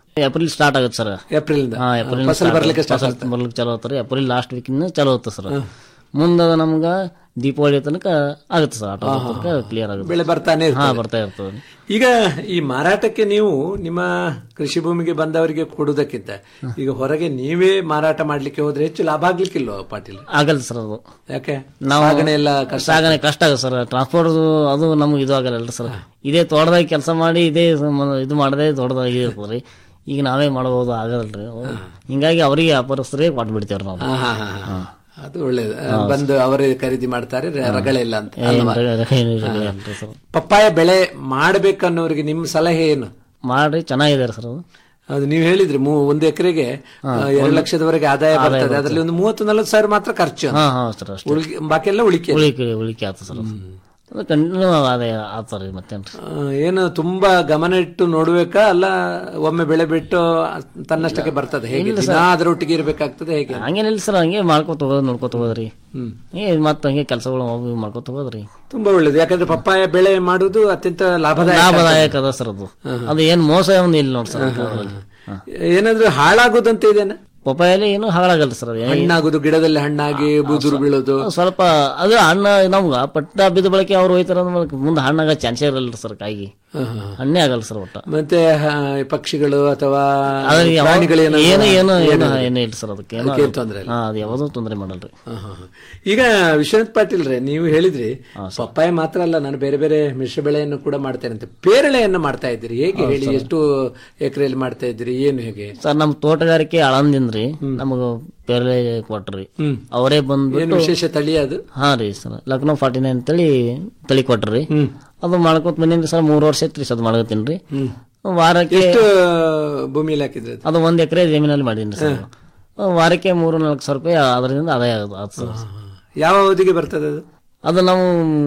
ಏಪ್ರಿಲ್ ಸ್ಟಾರ್ಟ್ ಆಗುತ್ತೆ ಸರ್ ಏಪ್ರಿಲ್ ಇಂದ? ಹಾ ಏಪ್ರಿಲ್ ಫಸಲ್ ಬರ್ಲಿಕ್ಕೆ start ಫಸಲ್ ಬರ್ಲಿಕ್ಕೆ ಚಾಲು ಆಗ್ತಾರೆ ಏಪ್ರಿಲ್ ಲಾಸ್ಟ್ ವೀಕ್ ಇಂದ ಚಾಲು ಆಗುತ್ತೆ ಸರ್ ಮುಂದ ನಮ್ಗ ದೀಪಾವಳಿ ತನಕ ಆಗುತ್ತೆ ಸರ್ ಆಟೋ ಆಹಾ. ತನಕ ಕ್ಲಿಯರ್ ಆಗುತ್ತೆ ಬೆಳೆ ಬರ್ತಾನೆ ಹಾ ಇರ್ತದೆ. ಬರ್ತಾ ಇರ್ತದೆ ಈಗ ಈ ಮಾರಾಟಕ್ಕೆ ನೀವು ನಿಮ್ಮ ಕೃಷಿ ಭೂಮಿಗೆ ಬಂದವರಿಗೆ ಕೊಡುವುದಕ್ಕಿಂತ ಈಗ ಹೊರಗೆ ನೀವೇ ಮಾರಾಟ ಮಾಡ್ಲಿಕ್ಕೆ ಹೋದ್ರೆ ಹೆಚ್ಚು ಲಾಭ ಆಗ್ಲಿಕ್ಕಿಲ್ವ ಪಾಟೀಲ್ ಆಗಲ್ಲ ಸರ್ ಅದು ಯಾಕೆ ನಾವು ಸಾಗಣೆ ಎಲ್ಲ ಕಷ್ಟ ಸಾಗಣೆ ಕಷ್ಟ ಆಗುತ್ತೆ ಸರ್ ಟ್ರಾನ್ಸ್ಪೋರ್ಟ್ ಅದು ನಮ್ಗೆ ಇದು ಆಗಲ್ಲ ಸರ್ ಇದೇ ತೋಟದಾಗ ಕೆಲಸ ಮಾಡಿ ಇದೇ ಮ- ಇದು ಮಾಡದೆ ತೋಟದಾಗ ಇರ್ತದ್ರಿ ಈಗ ನಾವೇ ಮಾಡಬಹುದು ಆಗಲ್ರಿ ಹಿಂಗಾಗಿ ಅವರಿಗೆ ವ್ಯಾಪಾರಸ್ಥರೇ ಕೊಟ್ಟು ಬಿಡ್ತೇವ್ರಿ ನಾವು ಹಾ, ಹಾ, ಹಾ, ಹಾ. ಅದು ಒಳ್ಳೇದು ಹಾ. ಬಂದು ಅವರೇ ಖರೀದಿ ಮಾಡ್ತಾರೆ ರ- ರಗಳೆ ಇಲ್ಲ ಅಂತ ಏನ್ ಅಲ್ವಾ? ರಗಳೆ- ರಗಳೆ ಇಲ್ಲ ಹಾ. ಅಂತ ಸರ್. ಪಪ್ಪಾಯ ಬೆಳೆ ಮಾಡ್ಬೇಕನ್ನೋರಿಗೆ ನಿಮ್ಮ ಸಲಹೆ ಏನು ಮಾಡ್ರಿ ಚೆನ್ನಾಗಿದೆ ಸರ್ ಅದು ಅದು ನೀವು ಹೇಳಿದ್ರಿ ಮೂ- ಒಂದು ಎಕರೆಗೆ ಹಾ, ಎರಡು ಒಂದು- ಲಕ್ಷದವರೆಗೆ ಆದಾಯ ಆದಾಯ ಬರ್ತದೆ ಬರ್ತದೆ. ಅದರಲ್ಲಿ ಒಂದು ಮೂವತ್ತು ನಲವತ್ತು ಸಾವಿರ ಮಾತ್ರ ಖರ್ಚು ಅಂತ. ಹಾ ಹಾ ಸರ್ ಅಷ್ಟೇ ಉಳ್ಕೆ- ಬಾಕಿ ಎಲ್ಲ ಉಳಿಕೆ ಉಳಿಕೆ ಉಳಿಕೆ ಆತ ಸರ್ ಅದು. ಅದು ಕಂಟಿನ್ಯೂ ಆದಾಯ ಆತಾರ ಮತ್ತೇನ್ರಿ ಆ, ಏನು ತುಂಬಾ ಗಮನ ಇಟ್ಟು ನೋಡ್ಬೇಕಾ ಅಲ್ಲ ಒಮ್ಮೆ ಬೆಳೆ ಬಿಟ್ಟು ತನ್ನಷ್ಟಕ್ಕೆ ಬರ್ತದೆ ಹೇಗೆ ಇಲ್ಲ ದಿನಾ ಸರ್. ಅದರೊಟ್ಟಿಗೆ ಇರ್ಬೇಕಾಗ್ತದೆ ಹೇಗೆ ಹಂಗೇನಿಲ್ಲ ಸರ್ ಹಂಗೆ ಮಾಡ್ಕೊತ ಹೋಗೋದು ನೋಡ್ಕೊತ ಹೋಗೋದ್ರಿ ಹ್ಮ್. ಏ ಮತ್ತ ಹಂಗೆ ಕೆಲಸಗಳು ಅವು ಇವು ಮಾಡ್ಕೊತ ಹೋಗೋದ್ರಿ ತುಂಬಾ ಒಳ್ಳೇದು ಯಾಕಂದ್ರೆ ಪಪ್ಪಾಯ ಬೆಳೆ ಮಾಡುವುದು ಅತ್ಯಂತ ಲಾಭದಾಯಕ ಲಾಭದಾಯಕ ಅದ ಸರ್ ಅದು ಅದು ಏನ್ ಮೋಸ ಒಂದು ಇಲ್ಲ ನೋಡಿ ಸರ್ ಅದ್ರಲ್ಲಿ. ಏನಾದ್ರೂ ಹಾಳಾಗೋದಂತ ಇದೇನ ಪಪ್ಪಾಯಲ್ಲಿ ಏನು ಹಾಳಾಗಲ್ಲ ಸರ್ ಅದು. ಹಣ್ಣಾಗುದು ಗಿಡದಲ್ಲಿ ಹಣ್ಣಾಗಿ ಬುದುರು ಬೀಳೋದು ಸ್ವಲ್ಪ ಅದು ಹಣ್ಣ ನಮ್ಗ ಪಟ್ಟ ಬಿದ್ದ ಬಳಕೆ ಅವ್ರು ಹೋಯ್ತಾರ ಮುಂದೆ ಹಣ್ಣಾಗ ಚಾನ್ಸೇ ಇರಲ್ಲ ಸರ್ ಕಾಯಿಗೆ ಹಾ, ಹಾ. ಹಣ್ಣೇ ಆಗಲ್ಲ ಸರ್ ಒಟ್ಟ ಮತ್ತೆ ಆ, ಪಕ್ಷಿಗಳು ಅಥವಾ ಅದು ಯಾವ- ಪ್ರಾಣಿಗಳು ಏನು ಏನಾದ್ರು- ಏನು ಏನು ಏನು- ಏನು ಇಲ್ಲ ಸರ್ ಅದಕ್ಕೆ ಅದಕ್ಕೆ ಏನ್ ತೊಂದ್ರೆ ಇಲ್ಲ ಹಾ ಅದು ಯಾವ್ದೂ ತೊಂದರೆ ಮಾಡಲ್ರಿ ಹಾ, ಹಾ, ಹಾ. ಈಗ ವಿಶ್ವನಾಥ್ ಪಾಟೀಲ್ ರೇ ನೀವು ಹೇಳಿದ್ರಿ ಪಪ್ಪಾಯ ಮಾತ್ರ ಅಲ್ಲ ನಾನು ಬೇರೆ ಬೇರೆ ಮಿಶ್ರ ಬೆಳೆಯನ್ನು ಕೂಡ ಮಾಡ್ತೇನೆ ಅಂತ ಪೇರಳೆಯನ್ನು ಮಾಡ್ತಾ ಇದ್ದೀರಿ ಹೇಗೆ ಹೌದು ಹೇಳಿ ಸರ್. ಎಷ್ಟು ಎಕರೆಯಲ್ಲಿ ಮಾಡ್ತಾ ಇದ್ದೀರಿ ಏನು ಹೇಗೆ ಸರ್ ನಮ್ ತೋಟಗಾರಿಕೆ ಆಳಂದಿಂದ್ರಿ ನಮಗ ಪೇರಳೆ ಕೊಟ್ರಿ ಹ್ಮ್. ಅವರೇ ಏನು ಬಂದ್ಬಿಟ್ಟು ವಿಶೇಷ ತಳಿ ಅದು ಹಾ ರೀ ಸರ್ ಲಕ್ನೋ ಫಾರ್ಟಿ ನೈನ್ ಅಂತೇಳಿ ತಳಿ ಕೊಟ್ರಿ ಅದು ಮಾಡ್ಕೊತ ಬಂದಿನ್ರಿ ಸರ್ ಮೂರ್ ವರ್ಷ ಐತ್ರಿ ಸದ್ ಮಾಡ್ಕೊತೀನಿ ಹ್ಮ್. ವಾರಕ್ಕೆ ಎಷ್ಟು ಭೂಮಿಯಲ್ಲಿ ಹಾಕಿದ್ರಿ ಅದು? ಅದು ಒಂದ್ ಎಕರೆ ಜಮೀನಲ್ಲಿ ಮಾಡೀನಿ ಸರ್ ವಾರಕ್ಕೆ ಮೂರು ನಾಲ್ಕು ಸಾವಿರ ರೂಪಾಯಿ ಅದರಿಂದ ಆದಾಯ ಆಗುತ್ತೆ ಸರ್ ಯಾವ ಅವಧಿಗೆ ಬರ್ತದೆ ಅದು ಅದು ನಾವು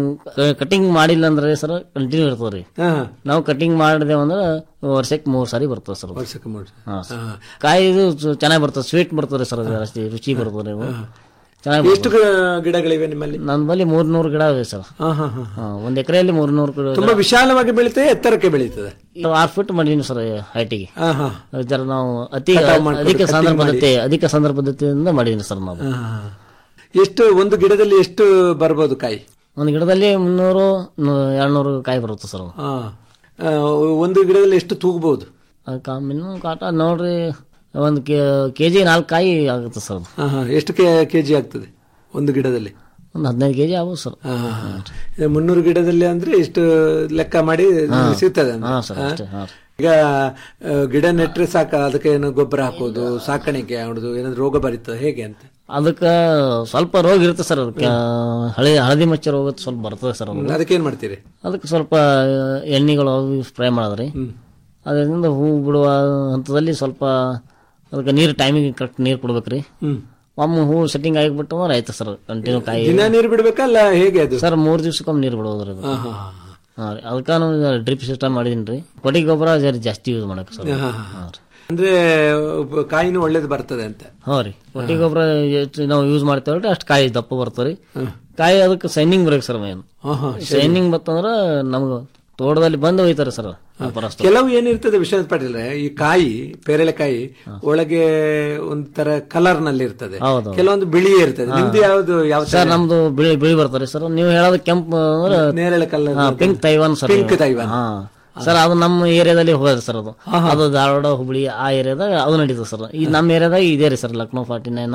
ಕಟಿಂಗ್ ಮಾಡಿಲ್ಲ ಅಂದ್ರೆ ಸರ್ ಕಂಟಿನ್ಯೂ ಇರ್ತದ್ರಿ ಹಾ. ನಾವು ಕಟಿಂಗ್ ಮಾಡಿದೇವ ಅಂದ್ರೆ ವರ್ಷಕ್ಕೆ ಮೂರ್ ಸಾರಿ ಬರ್ತದೆ ಸರ್ ಅದು. ವರ್ಷಕ್ಕೆ ಮೂರು ಸಾರಿ. ಹಾ ಸರ್. ಹಾ. ಕಾಯಿ ಇದು ಚೆನ್ನಾಗಿ ಬರ್ತದೆ ಸ್ವೀಟ್ ಬರ್ತದೆ ಸರ್ ಅದು ಜಾಸ್ತಿ ರುಚಿ ಬರ್ತದೆ ನೀವು ಚೆನ್ನಾಗಿ ಎಷ್ಟು ಗಿ- ಗಿಡಗಳಿವೆ ನಿಮ್ಮಲ್ಲಿ ನನ್ನ ಬಳಿ ಮೂರ್ನೂರು ಗಿಡ ಇವೆ ಸರ್ ಹಾ, ಹಾ, ಹಾ. ಹಾ, ಒಂದ್ ಎಕರೆಯಲ್ಲಿ ಮೂರ್ನೂರು ಗಿಡ ತುಂಬಾ ವಿಶಾಲವಾಗಿ ಬೆಳೀತದೆ ಎತ್ತರಕ್ಕೆ ಬೆಳೀತದೆ ಆರು ಫೀಟ್ ಮಾಡೀನಿ ಸರ್ ಹೈಟಿಗೆ ಹಾ, ಹಾ. ಜರ ನಾವು ಅತಿ ಕಟಾವ್ ಮಾಡ್ಕೊಂಡು ಅಧಿಕ cutting ಸಾಂದ್ರ ಮಾಡಿ. ಪದ್ಧತಿ ಅಧಿಕ ಸಾಂದ್ರ ಪದ್ಧತಿಯಿಂದ ಮಾಡೀನಿ ಸರ್ ನಾವು ಹಾ, ಹಾ. ಎಷ್ಟು ಒಂದು ಗಿಡದಲ್ಲಿ ಎಷ್ಟು ಬರ್ಬೋದು ಕಾಯಿ ಒಂದು ಗಿಡದಲ್ಲಿ ಮುನ್ನೂರು ಎರಡ್ನೂರು ಕಾಯಿ ಬರುತ್ತೆ ಸರ್ ಅದು. ಹಾ. ಆ, ಒಂದು ಗಿಡದಲ್ಲಿ ಎಷ್ಟು ತೂಗಬಹುದು ಅದಕ್ಕೆ ಮಿನಿಮಮ್ ಕಾಟ ನೋಡ್ರಿ ಒಂದು ಕೆ ಜಿ ನಾಲ್ಕು ಕಾಯಿ ಆಗುತ್ತೆ ಸರ್ ಅದು ಹಾ, ಹಾ. ಎಷ್ಟು ಕೆಜಿ ಆಗ್ತದೆ ಒಂದು ಗಿಡದಲ್ಲಿ ಒಂದು ಹದಿನೈದು ಕೆಜಿ ಆಗ್ಬೋದು ಸರ್ ಹಾ, ಹಾ, ಹಾ. ಇದು ಮುನ್ನೂರು ಗಿಡದಲ್ಲಿ ಅಂದ್ರೆ ಇಷ್ಟು ಲೆಕ್ಕ ಮಾಡಿ ಹಾ. ಸಿಗ್ತದೆ ಅಂದ್ರೆ. ಹಾ, ಸರ್, ಹಾ? ಅಷ್ಟೇ, ಹಾ. ಈಗ ಆ, ಗಿಡ ನೆಟ್ರೆ ಸಾಕ ಅದಕ್ಕೆ ಏನು ಗೊಬ್ಬರ ಹಾಕೋದು ಸಾಕಾಣಿಕೆ ಮಾಡೋದು ಏನಾದ್ರು ರೋಗ ಬರೀತದೆ ಹೇಗೆ ಅಂತ ಅದಕ್ಕೆ ಸ್ವಲ್ಪ ರೋಗ ಇರುತ್ತೆ ಸರ್ ಅದಕ್ಕೆ ಹಳೆ ಹಳದಿ ಮಚ್ಚ ರೋಗ ಸ್ವಲ್ಪ ಬರ್ತದೆ ಸರ್ ಅದು ಅದಕ್ಕೆ ಏನ್ ಮಾಡ್ತೀರಿ ಅದಕ್ಕೆ ಸ್ವಲ್ಪ ಎಣ್ಣೆಗಳು ಅವು ಸ್ಪ್ರೇ ಮಾಡೋದ್ರಿ ಅದರಿಂದ ಹೂ ಬಿಡುವ ಹಂತದಲ್ಲಿ ಸ್ವಲ್ಪ ಅದಕ್ಕೆ ನೀರು ಟೈಮಿಗೆ ಕರೆಕ್ಟ್ ನೀರು ಕೊಡ್ಬೇಕ್ರಿ ಹ್ಮ್. ಒಮ್ಮೆ ಹೂ ಸೆಟ್ಟಿಂಗ್ ಆಗಿಬಿಟ್ಟು ಅಂದ್ರೆ ಆಯ್ತು ಸರ್ ಕಂಟಿನ್ಯೂ ಕಾಯಿ ದಿನ ನೀರು ಬಿಡ್ಬೇಕಾ ಅಲ್ಲ ಹೇಗೆ ಅದು ಸರ್ ಮೂರ್ ದಿವ್ಸಕ್ಕೊಮ್ಮೆ ನೀರು ಬಿಡೋದ್ರಿ ಅದು ಹಾ, ಹಾ, ಹಾ. ಹಾ ರೀ ಅದಕ್ಕೆ ನಾವು ಡ್ರಿಪ್ ಸಿಸ್ಟಮ್ ಮಾಡಿದೀನಿ ರೀ ಕೊಟ್ಟಿಗೆ ಗೊಬ್ಬರ ಜರ ಜಾಸ್ತಿ ಯೂಸ್ ಮಾಡಕ್ಕೆ ಸರ್ ಹಾ, ಹಾ, ಹಾ. ಅಂದ್ರೆ ಉಪ- ಕಾಯಿನೂ ಒಳ್ಳೇದು ಬರ್ತದೆ ಅಂತ ಹಾ ರೀ ಕೊಟ್ಟಿಗೆ ಗೊಬ್ಬರ ಎಷ್ಟು ನಾವು ಯೂಸ್ ಮಾಡ್ತೇವಲ್ರಿ ಅಷ್ಟು ಕಾಯಿ ದಪ್ಪ ಬರ್ತಾವ್ರಿ ಕಾಯಿ ಅದಕ್ಕೆ ಸೈನಿಂಗ್ ಬರಬೇಕು ಸರ್ ಮೇನ್ ಹಾ, ಹಾ, ಸೈನಿಂಗ್ ಬತ್ತಂದ್ರ ನಮ್ಗೆ ತೋಟದಲ್ಲಿ ಬಂದು ಒಯ್ತಾರೆ ಸರ್ ವ್ಯಾಪಾರಸ್ಥರು. ಕೆಲವು ಏನಿರ್ತದೆ ವಿಶ್ವನಾಥ್ ಪಾಟೀಲ್ ಈ ಕಾಯಿ ಪೇರಳೆಕಾಯಿ ಒಳಗೆ ಒಂಥರ ಕಲರ್ ನಲ್ಲಿ ಇರ್ತದೆ ಹೌದು. ಕೆಲವೊಂದು ಬಿಳಿ ಇರ್ತದೆ ಹಾ. ನಿಮ್ದು ಯಾವ್ದು ಯಾವ ಸರ್ ನಮ್ದು ಬಿಳಿ ಬಿಳಿ ಬರ್ತಾರೆ ಸರ್ ನೀವು ಹೇಳೋದು ಕೆಂಪು ಅಂದ್ರೆ ನೇರಳೆ colour pink Taiwan sir pink ನೀವು. ತೈವಾನ್. ಹಾ ಸರ್ ಅದು ನಮ್ಮ ಏರಿಯಾದಲ್ಲಿ ಹೋಗೋದು ಸರ್ ಅದು ಅದು ಧಾರವಾಡ ಹುಬ್ಳಿ ಆ ಏರಿಯಾದಾಗ ಅದು ನಡೀತದೆ ಸರ್ ಈ ನಮ್ಮ ಏರಿಯಾದಾಗ ಇದೆ ರೀ ಸರ್ ಲಕ್ನೋ ಫಾರ್ಟಿ ನೈನ್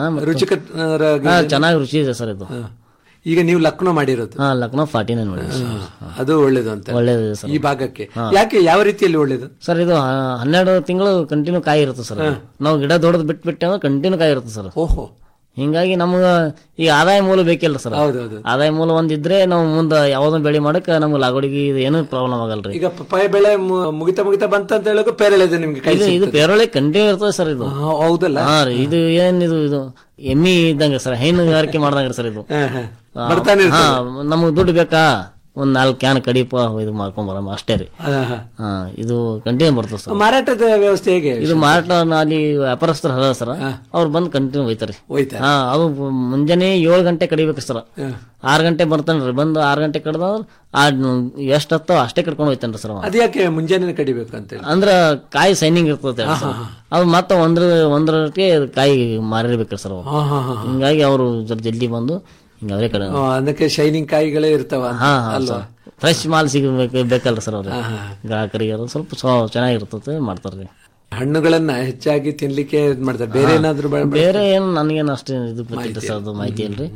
ರುಚಿಕರ ಚೆನ್ನಾಗಿ ರುಚಿ ಇದೆ ಸರ್ ಇದು ಈಗ ನೀವು ಲಕ್ನೋ ಮಾಡಿರೋದು ಹಾ ಲಕ್ನೋ ಫಾರ್ಟಿ ನೈನ್ ಮಾಡಿ ಅದು ಒಳ್ಳೇದು ಅಂತ ಒಳ್ಳೇದಿದೆ ಸರ್ ಈ ಭಾಗಕ್ಕೆ ಹಾ. ಯಾಕೆ ಯಾವ ರೀತಿಯಲ್ಲಿ ಒಳ್ಳೇದು ಸರ್ ಇದು ಆ, ಹನ್ನೆರಡು ತಿಂಗಳು ಕಂಟಿನ್ಯೂ ಕಾಯಿ ಇರುತ್ತೆ ಸರ್ ಅದು. ನಾವು ಗಿಡ ದೊಡ್ಡದು ಬಿಟ್ಟು ಬಿಟ್ಟೆ ಅಂದ್ರೆ ಕಂಟಿನ್ಯೂ ಕಾಯಿ ಇರುತ್ತೆ ಸರ್ ಓಹೋ ಹಿಂಗಾಗಿ ನಮ್ಗ ಈ ಆದಾಯ ಮೂಲ ಬೇಕಿಲ್ಲ ಸರ್ ಹೌದೌದು. ಆದಾಯ ಮೂಲ ಒಂದಿದ್ರೆ ನಾವು ಮುಂದೆ ಯಾವ್ದೊಂದು ಬೆಳೆ ಮಾಡಕ್ ನಮ್ಗೆ ಲಾಗೋಡಿಗೆ ಇದು ಏನೂ ಪ್ರಾಬ್ಲಮ್ ಆಗಲ್ರಿ ಈಗ ಪಪ್ಪಾಯ ಬೆಳೆ ಮು- ಮುಗಿತಾ ಮುಗಿತಾ ಬಂತ ಅಂತ ಹೇಳೋಕೆ ಪೇರಳೆದು ನಿಮ್ಗೆ ಕೈ ಇದು ಇದು ಸಿಗ್ತದೆ. ಪೇರೊಳೆ ಕಂಟಿನ್ಯೂ ಇರ್ತದೆ ಸರ್ ಇದು ಹಾ, ಹೌದಲ್ಲ ಹಾ ರೀ ಇದು ಏನ್ ಇದು ಇದು ಎಮ್ಮಿ ಇದ್ದಂಗೆ ಸರ್ ಹೈನುಗಾರಿಕೆ ಮಾಡ್ದಂಗ್ರಿ ಸರ್ ಇದು ಹಾ, ಹಾ. ಆ, ಬರ್ತಾನೆ ಹಾ ಇರ್ತದೆ. ನಮಗ್ ದುಡ್ಡು ಬೇಕಾ ಒಂದ್ ನಾಲ್ಕು ಕ್ಯಾನ್ ಕಡಿಪ ಇದು ಮಾಡ್ಕೊಂಡ್ ಬರಮ್ಮ ಅಷ್ಟೇ ರೀ ಹಾ, ಹಾ. ಹಾ ಇದು ಕಂಟಿನ್ಯೂ ಬರ್ತದೆ ಸರ್ ಮಾರಾಟದ ವ್ಯವಸ್ಥೆ ಹೇಗೆ ಇದು ಮಾರಾಟ ಅಲ್ಲಿ ವ್ಯಾಪಾರಸ್ಥರು ಹರ ಸರ್ ಅವ್ರು ಬಂದು ಕಂಟಿನ್ಯೂ ಒಯ್ತಾರೆ ಒಯ್ತಾರೆ. ಹಾ ಅದು ಮುಂಜಾನೆ ಏಳು ಗಂಟೆ ಕಡಿಬೇಕು ಸರ್ ಹಾ. ಆರು ಗಂಟೆ ಬರ್ತಾನ್ರಿ ಬಂದು ಆರು ಗಂಟೆ ಕಡ್ದ ಆ ಎಷ್ಟು ಹತ್ತೋ ಅಷ್ಟೇ ಕಡ್ಕೊಂಡು ಹೋಯ್ತಾನ್ರಿ ಸರ್ ಅವ. ಅದ್ಯಾಕೆ ಮುಂಜಾನೆ ಕಡಿಬೇಕು ಅಂತೇಳಿ ಅಂದ್ರ ಕಾಯಿ ಸೈನಿಂಗ್ ಇರ್ತದೆ ಸರ್. ಅದು ಮತ್ತೆ ಒಂದ್ರ ಒಂದರಕ್ಕೆ ಕಾಯಿ ಮಾರಿರ್ಬೇಕ್ರಿ ಸರ್ ಅವು. ಹಾ, ಹಾ, ಹಾ. ಹಿಂಗಾಗಿ ಅವರು ಜಲ್ದಿ ಬಂದು ಹಿಂಗ ಅವರೇ ಕಡೆ ಆ, ಅದಕ್ಕೆ ಶೈನಿಂಗ್ ಕಾಯಿಗಳೇ ಇರ್ತಾವ ಅಂತ, ಹಾ ಅಲ್ವಾ ಫ್ರೆಶ್ ಮಾಲ್ ಸಿಗಬೇಕು ಬೇಕಲ್ರಿ ಸರ್ ಅವ್ರಿಗೆ ಹಾ, ಹಾ. ಗ್ರಾಹಕರಿಗೆ ಅದು ಸ್ವಲ್ಪ ಸ್ವ- ಚೆನ್ನಾಗಿರ್ತದೆ ಮಾಡ್ತಾರ್ರಿ ಹಣ್ಣುಗಳನ್ನ ಹೆಚ್ಚಾಗಿ ತಿನ್ಲಿಕ್ಕೆ ಇದ್ ಮಾಡ್ತಾರೆ ಬೇರೆ ಹಾ. ಏನಾದ್ರು ಬೆಳೆ- ಬೇರೆ ಏನು ನನಗೇನು ಅಷ್ಟು ಇದು ಗೊತ್ತಿಲ್ಲ ಸರ್ ಅದು ಮಾಹಿತಿ ಇಲ್ರಿ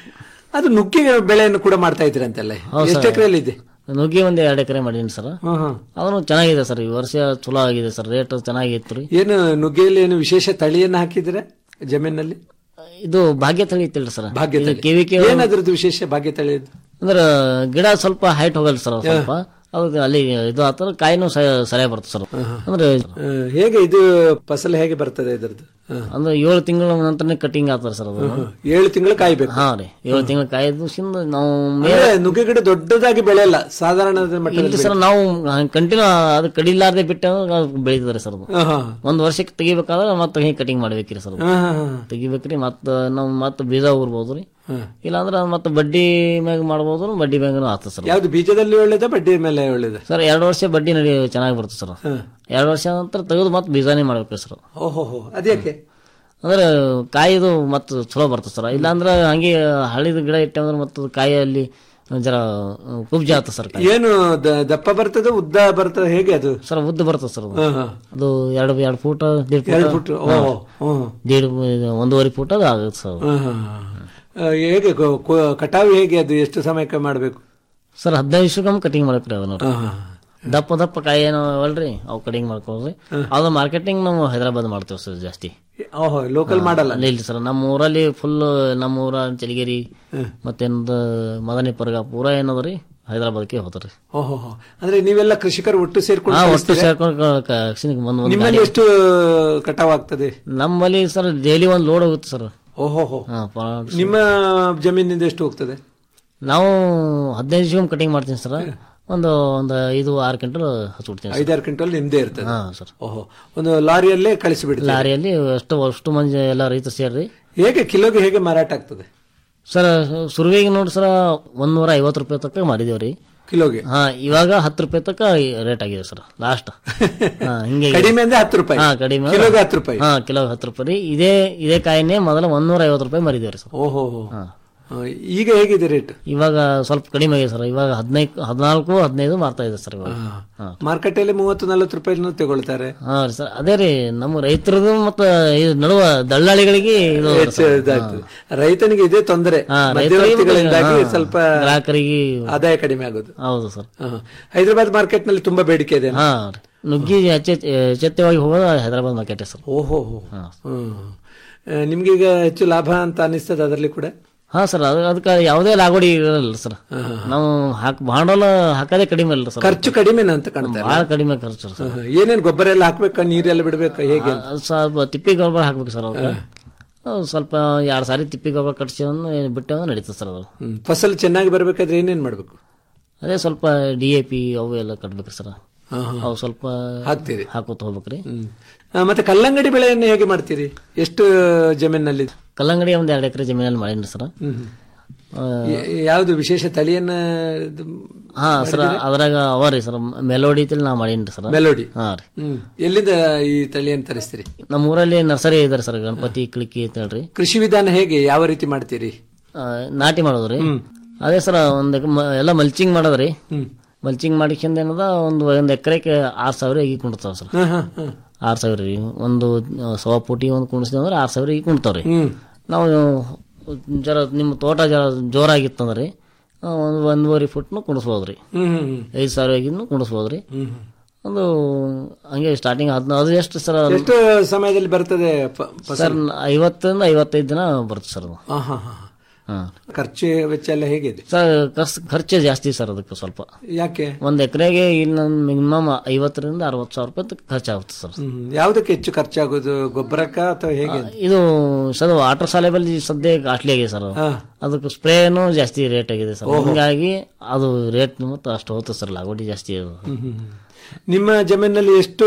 ಅದು ನುಗ್ಗೆ ಬೆಳೆಯನ್ನು ಕೂಡ ಮಾಡ್ತಾ ಇದ್ರಂತೆಲ್ಲ ಹೌದು ಎಷ್ಟು ಸರ್. ಎಕರೆಯಲ್ಲಿ ಇದೆ ನುಗ್ಗೆ ಒಂದು ಎರಡು ಎಕರೆ ಮಾಡೀನಿ ಸರ್ ಹಾ, ಹಾ. ಅದನ್ನು ಚೆನ್ನಾಗಿದೆ ಸರ್ ಈ ವರ್ಷ ಚಲೋ ಆಗಿದೆ ಸರ್ ರೇಟ್ ಚೆನ್ನಾಗಿತ್ತು ರೀ ಏನು ನುಗ್ಗೆಯಲ್ಲಿ ಏನು ವಿಶೇಷ ತಳಿಯನ್ನ ಹಾಕಿದ್ರೆ ಜಮೀನಲ್ಲಿ ಇದು ಭಾಗ್ಯ ತಳಿ ಇತ್ತಿಲ್ರಿ ಸರ್ ಭಾಗ್ಯ ತಳಿ ಕಿವಿಕೆ ಏನದ್ರದ್ದು ವಿಶೇಷ ಭಾಗ್ಯ ತಳಿ ಅಂದ್ರ ಗಿಡ ಸ್ವಲ್ಪ ಹೈಟ್ ಹೋಗಲ್ಲ ಸರ್ ಸ್ವಲ್ಪ ಅದು ಅಲ್ಲಿ ಇದು ಆತರ ಕಾಯಿನೂ ಸ- ಸರಿಯಾಗಿ ಬರ್ತದೆ ಸರ್ ಅಂದ್ರೆ ಆ, ಹೇಗೆ ಇದು ಫಸಲು ಹೇಗೆ ಬರ್ತದೆ ಇದರದ್ದು ಅಂದ್ರೆ ಏಳು ತಿಂಗಳ ನಂತರನೇ ಕಟಿಂಗ್ ಆಗ್ತದೆ ಸರ್ ಅದು ಏಳು ತಿಂಗಳು ಕಾಯ್ಬೇಕು ಹಾ ರೀ ಏಳು ತಿಂಗಳ ಕಾಯ್ದು ಸಿಂದ ನಾವು ಮೇಲೆ ಅಂದ್ರೆ ನುಗ್ಗೆ ಗಿಡ ದೊಡ್ಡದಾಗಿ ಬೆಳೆಯಲ್ಲ ಸಾಧಾರಣ ಮಟ್ಟದಲ್ಲಿ ಇಲ್ರಿ ಸರ್ ನಾವು ಕಂಟಿನ್ಯೂ ಅದು ಕಡಿಲಾರ್ದೆ ಬಿಟ್ಟು ಬೆಳೀತದ್ರಿ ಸರ್ ಅದು ಹಾ, ಹಾ. ಒಂದ್ ವರ್ಷಕ್ಕೆ ತೆಗಿಬೇಕಾದ್ರೆ ಮತ್ತೆ ಹಿಂಗೆ ಕಟಿಂಗ್ ಮಾಡ್ಬೇಕ್ರಿ ಸರ್ ಅದು. ಹಾ, ಹಾ, ಹಾ. ತೆಗಿಬೇಕ್ರಿ ಮತ್ತ ನಾವು ಮತ್ತೆ ಬೀಜ ಊರ್ಬೋದು ರೀ ಹಾ. ಇಲ್ಲಾಂದ್ರೆ ಮತ್ತೆ ಬಡ್ಡಿ ಮ್ಯಾಗ ಮಾಡ್ಬೋದು ಬಡ್ಡಿ ಮ್ಯಾಗನು ಆಗ್ತದೆ ಸರ್ ಯಾವ್ದು ಬೀಜದಲ್ಲಿ ಒಳ್ಳೇದ ಬಡ್ಡಿ ಮೇಲೆ ಒಳ್ಳೇದ ಸರ್ ಎರಡು ವರ್ಷ ಬಡ್ಡಿ ನಡಿ ಚೆನ್ನಾಗಿ ಬರ್ತದೆ ಸರ್ ಎರಡು ವರ್ಷ ನಂತರ ತೆಗೆದು ಮತ್ತೆ ಬೀಜಾನೇ ಮಾಡ್ಬೇಕ್ರಿ ಸರ್ ಓಹೋ ಹೋ ಅದ್ಯಾಕೆ ಅಂದ್ರೆ ಕಾಯಿದು ಮತ್ತೆ ಚಲೋ ಬರ್ತದೆ ಸರ್ ಇಲ್ಲಾಂದ್ರೆ ಹಂಗೆ ಹಳಿದ ಗಿಡ ಇಟ್ಟೆ ಮತ್ತೆ ಕಾಯಲ್ಲಿ ಜರ ಕುಬ್ಜ ಆಗ್ತದೆ ಸರ್ ಕಾಯಿ. ಏನು ದ- ದಪ್ಪ ಬರ್ತದೆ ಉದ್ದ ಬರ್ತದೆ ಹೇಗೆ ಅದು ಸರ್ ಉದ್ದ ಬರ್ತದೆ ಸರ್ ಅದು. ಹಾ, ಹಾ. ಅದು ಎರಡು ಎರಡು ಫೂಟ್ ದೇಡ್ ಎರಡು ಫೂಟ್, ಓಹೋ, ಹ್ಮ್. ದೇಡ್ ಒಂದೂವರೆ ಫೂಟ್ ಅದು ಆಗುತ್ತೆ ಸರ್ ಅದು. ಹಾ, ಹಾ, ಹಾ. ಆ, ಹೇಗೆ ಕೊ- ಕೊ- ಕಟಾವು ಹೇಗೆ ಅದು ಎಷ್ಟು ಸಮಯಕ್ಕೆ ಮಾಡಬೇಕು ಸರ್ ಹದಿನೈದು ದಿವಸಕ್ಕೊಮ್ಮೆ ಕಟಿಂಗ್ ಮಾಡ್ಬೇಕ್ರಿ ಅದನ್ನ ಹಾ, ಹಾ. ದಪ್ಪ ದಪ್ಪ ಕಾಯಿ ಏನೋ ಅಲ್ರಿ ಅವು ಕಟಿಂಗ್ ಮಾಡ್ಕೊಳ್ರಿ ಅದು ಮಾರ್ಕೆಟಿಂಗ್ ನಾವು ಹೈದರಾಬಾದ್ ಮಾಡ್ತೇವೆ ಸರ್ ಜಾಸ್ತಿ ಓಹೋ ಲೋಕಲ್ ಮಾಡಲ್ಲ ಇಲ್ಲ ಇಲ್ರಿ ಸರ್ ನಮ್ಮ ಊರಲ್ಲಿ ಫುಲ್ ನಮ್ಮ ಊರ ಚಲಿಗೇರಿ ಮತ್ತೇನದ ಮದನಿಪುರ್ಗ ಪೂರ ಏನದ ರೀ ಹೈದರಾಬಾದ್ಗೆ ಹೋಗ್ತಾರ್ರಿ ಓಹೋ ಹೋ. ಅಂದ್ರೆ ನೀವೆಲ್ಲ ಕೃಷಿಕರು ಒಟ್ಟು ಸೇರ್ಕೊಂಡು ಹಾ ಒಟ್ಟು ಕಳಿಸ್ತೀರಾ? ಸೇರ್ಕೊಂಡು ಕ- ಕ- ಅಕ್ಷಿಣಿಗೆ ಬಂದ್ ಒಂದ್ ನಿಮ್ಮಲ್ಲಿ ಗಾಡಿ- ಎಷ್ಟು ಕಟಾವ್ ಆಗ್ತದೆ ನಮ್ಮಲ್ಲಿ ಸರ್ ಡೈಲಿ ಒಂದ್ ಲೋಡ್ ಹೋಗುತ್ತೆ ಸರ್ ಓಹೋ ಹೋ. ಹಾ, ಪಾ- ನಿಮ್ಮ ಜಮೀನಿಂದ ಎಷ್ಟು ಹೋಗ್ತದೆ ನಾವು ಹದಿನೈದು ದಿವಸ ಕಟಿಂಗ್ ಮಾಡ್ತೀನಿ ಸರ್ ಒಂದು ಒಂದು ಐದು ಆರು ಕ್ವಿಂಟಲ್ ಹಚ್ಬಿಡ್ತೀನಿ ಸರ್. ಐದಾರು ಕ್ವಿಂಟಲ್ ನಿಮ್ದೇ ಇರ್ತದೆ ಹಾ ಸರ್ ಓಹೋ ಒಂದು ಲಾರಿಯಲ್ಲೇ ಕಳಿಸಿಬಿಡ್ತೀವಿ ಲಾರಿಯಲ್ಲಿ ಅಷ್ಟು ಅಷ್ಟು ಮಂದಿ ಎಲ್ಲ ರೈತರು ಸೇರ್ರಿ ಹೇಗೆ ಕಿಲೋಗೆ ಹೇಗೆ ಮಾರಾಟ ಆಗ್ತದೆ ಸರ್ ಸುರುವಿಗೆ ನೋಡಿ ಸರ್ ಒಂದೂರ ಐವತ್ತು ರೂಪಾಯಿ ತನಕ ಮಾಡಿದೇವ್ರಿ ಕಿಲೋಗೆ ಹಾ ಇವಾಗ ಹತ್ತು ರೂಪಾಯಿ ತನಕ ರೇಟ್ ಆಗಿದೆ ಸರ್ ಲಾಸ್ಟ್ ಹಿಂಗೆ ಕಡಿಮೆ ಅಂದ್ರೆ ಹತ್ತು ರೂಪಾಯಿ ಹಾ ಕಡಿಮೆ ಕಿಲೋಗೆ ಹತ್ತು ರೂಪಾಯಿ ಹಾ ಕಿಲೋ ಹತ್ತು ರೂಪಾಯಿ ರೀ ಇದೇ ಇದೇ ಕಾಯಿನೇ ಮೊದಲ ಒಂದೂರ ಐವತ್ತು ರೂಪಾಯಿ ಮರಿದೇವ್ರಿ ಸರ್ ಓಹೋ ಹೋ. ಆ, ಈಗ ಹೇಗಿದೆ ರೇಟ್ ಇವಾಗ ಸ್ವಲ್ಪ ಕಡಿಮೆ ಆಗಿದೆ ಸರ್ ಇವಾಗ ಹದಿನೈದು ಹದಿನಾಲ್ಕು ಹದಿನೈದು ಮಾರ್ತಾ ಇದೆ ಸರ್ ಇವಾಗ ಹಾ. ಮಾರ್ಕೆಟಲ್ಲಿ ಮೂವತ್ತು ನಲ್ವತ್ತು ರೂಪಾಯಿ ತಗೊಳ್ತಾರೆ ಹಾ ರೀ ಸರ್ ಅದೇ ರೀ ನಮ್ಮ ರೈತರದು ಮತ್ತ ಇದು ನಡುವ ದಳ್ಳಾಳಿಗಳಿಗೆ ಇದು ಹೆಚ್ಚು ಇದಾಗ್ತದೆ ರೈತನಿಗೆ ಇದೇ ತೊಂದರೆ ಹಾ, ರೈತರಿಗೆ ಮಧ್ಯವರ್ತಿಗಳಿಂದಾಗಿ ಹಾ, ಸ್ವಲ್ಪ ಗ್ರಾಹಕರಿಗೆ ಆದಾಯ ಕಡಿಮೆ ಆಗೋದು ಹೌದು ಸರ್ ಹಾ. ಹೈದರಾಬಾದ್ ಮಾರ್ಕೆಟ್ ನಲ್ಲಿ ತುಂಬಾ ಬೇಡಿಕೆ ಇದೆ ಹಾ ರೀ. ನುಗ್ಗಿ ಎಚ್ಚೆ- ಎಚ್ಚೆತ್ತವಾಗಿ ಹೋಗೋದು ಹೈದರಾಬಾದ್ ಮಾರ್ಕೆಟ್ ಸರ್ ಓಹೋ ಹೋ. ಹ್ಮ್. ಆ, ನಿಮ್ಗೆ ಈಗ ಹೆಚ್ಚು ಲಾಭ ಅಂತ ಅನಿಸ್ತದೆ ಅದರಲ್ಲಿ ಕೂಡ ಹಾ ಸರ್ ಅದು ಅದಕ್ಕೆ ಯಾವುದೇ ಲಾಗೋಡಿ ಇರಲ್ಲ ಸರ್ ನಾವು ಹಾಕ್ ಭಾಂಡೋಲ ಹಾಕೋದೇ ಕಡಿಮೆ ಅಲ್ಲ ಸರ್ ಖರ್ಚು ಕಡಿಮೆನ ಅಂತ ಕಾಣ್ತಾರೆ ಬಹಳ ಕಡಿಮೆ ಖರ್ಚು ಸರ್ ಹಾ, ಏನೇನ್ ಗೊಬ್ಬರ ಎಲ್ಲ ಹಾಕ್ಬೇಕಾ ನೀರೆಲ್ಲ ಬಿಡ್ಬೇಕಾ ಹೇಗೆ ಆ, ಸ್ವಲ್ಪ ತಿಪ್ಪಿ ಗೊಬ್ಬರ ಹಾಕ್ಬೇಕು ಸರ್ ಅವ್ರಿಗೆ ಅವು ಸ್ವಲ್ಪ ಎರಡು ಸಾರಿ ತಿಪ್ಪಿ ಗೊಬ್ಬರ ಕಟ್ಸಿ ಬಿಟ್ಟು ನಡೀತದೆ ಸರ್ ಅದು ಹ್ಮ್. ಫಸಲು ಚೆನ್ನಾಗಿ ಬರ್ಬೇಕಾದ್ರೆ ಏನೇನ್ ಮಾಡ್ಬೇಕು ಅದೇ ಸ್ವಲ್ಪ ಡಿ ಎ ಪಿ ಅವು ಎಲ್ಲ ಕಟ್ಬೇಕು ಸರ್ ಹಾ, ಹಾ. ಅವು ಸ್ವಲ್ಪ ಹಾಕ್ತೀರಿ ಹಾಕೋತ ಹೋಗ್ಬೇಕ್ರಿ ಆ, ಮತ್ತೆ ಕಲ್ಲಂಗಡಿ ಬೆಳೆಯನ್ನು ಹೇಗೆ ಮಾಡ್ತೀರಿ ಎಷ್ಟು ಜಮೀನಲ್ಲಿ ಕಲ್ಲಂಗಡಿ ಒಂದ್ ಎರಡು ಎಕರೆ ಜಮೀನಲ್ಲಿ ಮಾಡೀನಿ ಸರ್ ಆ, ಯಾವುದು ವಿಶೇಷ ತಳಿಯನ್ನ ಇದು ಹಾ ಸರ್ ಅದ್ರಾಗ ಅವ ರೀ ಸರ್ ಮೆಲೋಡಿ ತಿಳಿ ನಾ ಮಾಡೀನಿ ಸರ್ ಮೆಲೋಡಿ ಹಾ ರೀ ಹ್ಮ್ ಎಲ್ಲಿಂದ ಈ ತಳಿಯನ್ನು ತರಿಸ್ತೀರಿ ನಮ್ಮ ಊರಲ್ಲಿ ನರ್ಸರಿ ಇದಾರೆ ಸರ್ ಗಣಪತಿ ಕಿಳಿಕಿ ಅಂತ ಹೇಳ್ರಿ ಕೃಷಿ ವಿಧಾನ ಹೇಗೆ ಯಾವ ರೀತಿ ಮಾಡ್ತೀರಿ ಆ, ನಾಟಿ ಮಾಡೋದ್ರಿ ಅದೇ ಸರ್ ಒಂದ್ ಎಕ್- ಮ- ಎಲ್ಲ ಮಲ್ಚಿಂಗ್ ಮಾಡೋದ್ರಿ ಮಲ್ಚಿಂಗ್ ಮಾಡಿಕ್ಕಿಂದ ಏನದ ಒಂದು ಒಂದ್ ಎಕರೆಗೆ ಆರ್ ಸಾವಿರ ಈಗ ಕುಂಡ್ತಾವ ಸರ್ ಹಾ, ಹಾ, ಹಾ. ಆರ್ ಸಾವಿರ ರೀ ಒಂದು ಆ, ಸವಾ ಪುಟಿ ಒಂದು ಕುಣಿಸ್ತೀವಿ ಅಂದ್ರೆ ಆರ್ ಸಾವಿರ ಈಗ ಕುಣ್ತಾವ್ರಿ ಹ್ಮ್. ನಾವು ಜರ ನಿಮ್ಮ ತೋಟ ಜರ ಜೋರಾಗಿತ್ತಂದ್ರಿ ಆ, ಒಂದು ಒಂದೂವರೆ ಫುಟ್ನು ಕುಣಿಸ್ಬೋದ್ರಿ ಹ್ಮ್, ಹ್ಮ್, ಹ್ಮ್. ಐದು ಸಾವಿರ ಆಗಿದ್ನು ಕುಣಿಸ್ಬೋದ್ರಿ ಹ್ಮ್. ಒಂದು ಹಂಗೆ ಸ್ಟಾರ್ಟಿಂಗ್ ಹದಿನ ಅದು ಎಷ್ಟು ಸರ್ ಎಷ್ಟು ಸಮಯದಲ್ಲಿ ಬರ್ತದೆ ಪ- ಫಸಲು? ಸರ್ ಐವತ್ತರಿಂದ ಐವತ್ತೈದು ದಿನ ಬರುತ್ತೆ ಸರ್ ಅದು ಹಾ, ಹಾ, ಹಾ. ಹಾ. ಖರ್ಚು ವೆಚ್ಚ ಎಲ್ಲ ಹೇಗಿದೆ ಸರ್ ಖರ್ಚು ಖರ್ಚು ಜಾಸ್ತಿ ಸರ್ ಅದಕ್ಕೆ ಸ್ವಲ್ಪ ಯಾಕೆ ಒಂದ್ ಎಕರೆಗೆ ಇಲ್ಲಿ ಮಿನಿಮಮ್ ಐವತ್ತರಿಂದ ಅರವತ್ತು ಸಾವಿರ ರೂಪಾಯಿ ತನಕ ಖರ್ಚಾಗುತ್ತೆ ಸರ್ ಹ್ಮ್. ಯಾವ್ದಕ್ಕೆ ಹೆಚ್ಚು ಖರ್ಚಾಗೋದು ಗೊಬ್ಬರಕ್ಕ ಅಥವಾ ಹೇಗೆ ಇದು ಸರ್ ವಾಟರ್ ಸಾಲೇಬಲ್ ಸದ್ಯ ಕಾಸ್ಟ್ಲಿ ಆಗಿದೆ ಸರ್ ಹಾ. ಅದಕ್ಕೆ ಸ್ಪ್ರೇನು ಜಾಸ್ತಿ ರೇಟ್ ಆಗಿದೆ ಸರ್ ಓಹೋ. ಹಿಂಗಾಗಿ ಅದು ರೇಟ್ ಮತ್ತು ಅಷ್ಟು ಹೋಗುತ್ತೆ ಸರ್ ಲಾಗೋಡಿ ಜಾಸ್ತಿ ಅದು. ಹ್ಮ್, ಹ್ಮ್, ಹ್ಮ್. ನಿಮ್ಮ ಜಮೀನಲ್ಲಿ ಎಷ್ಟು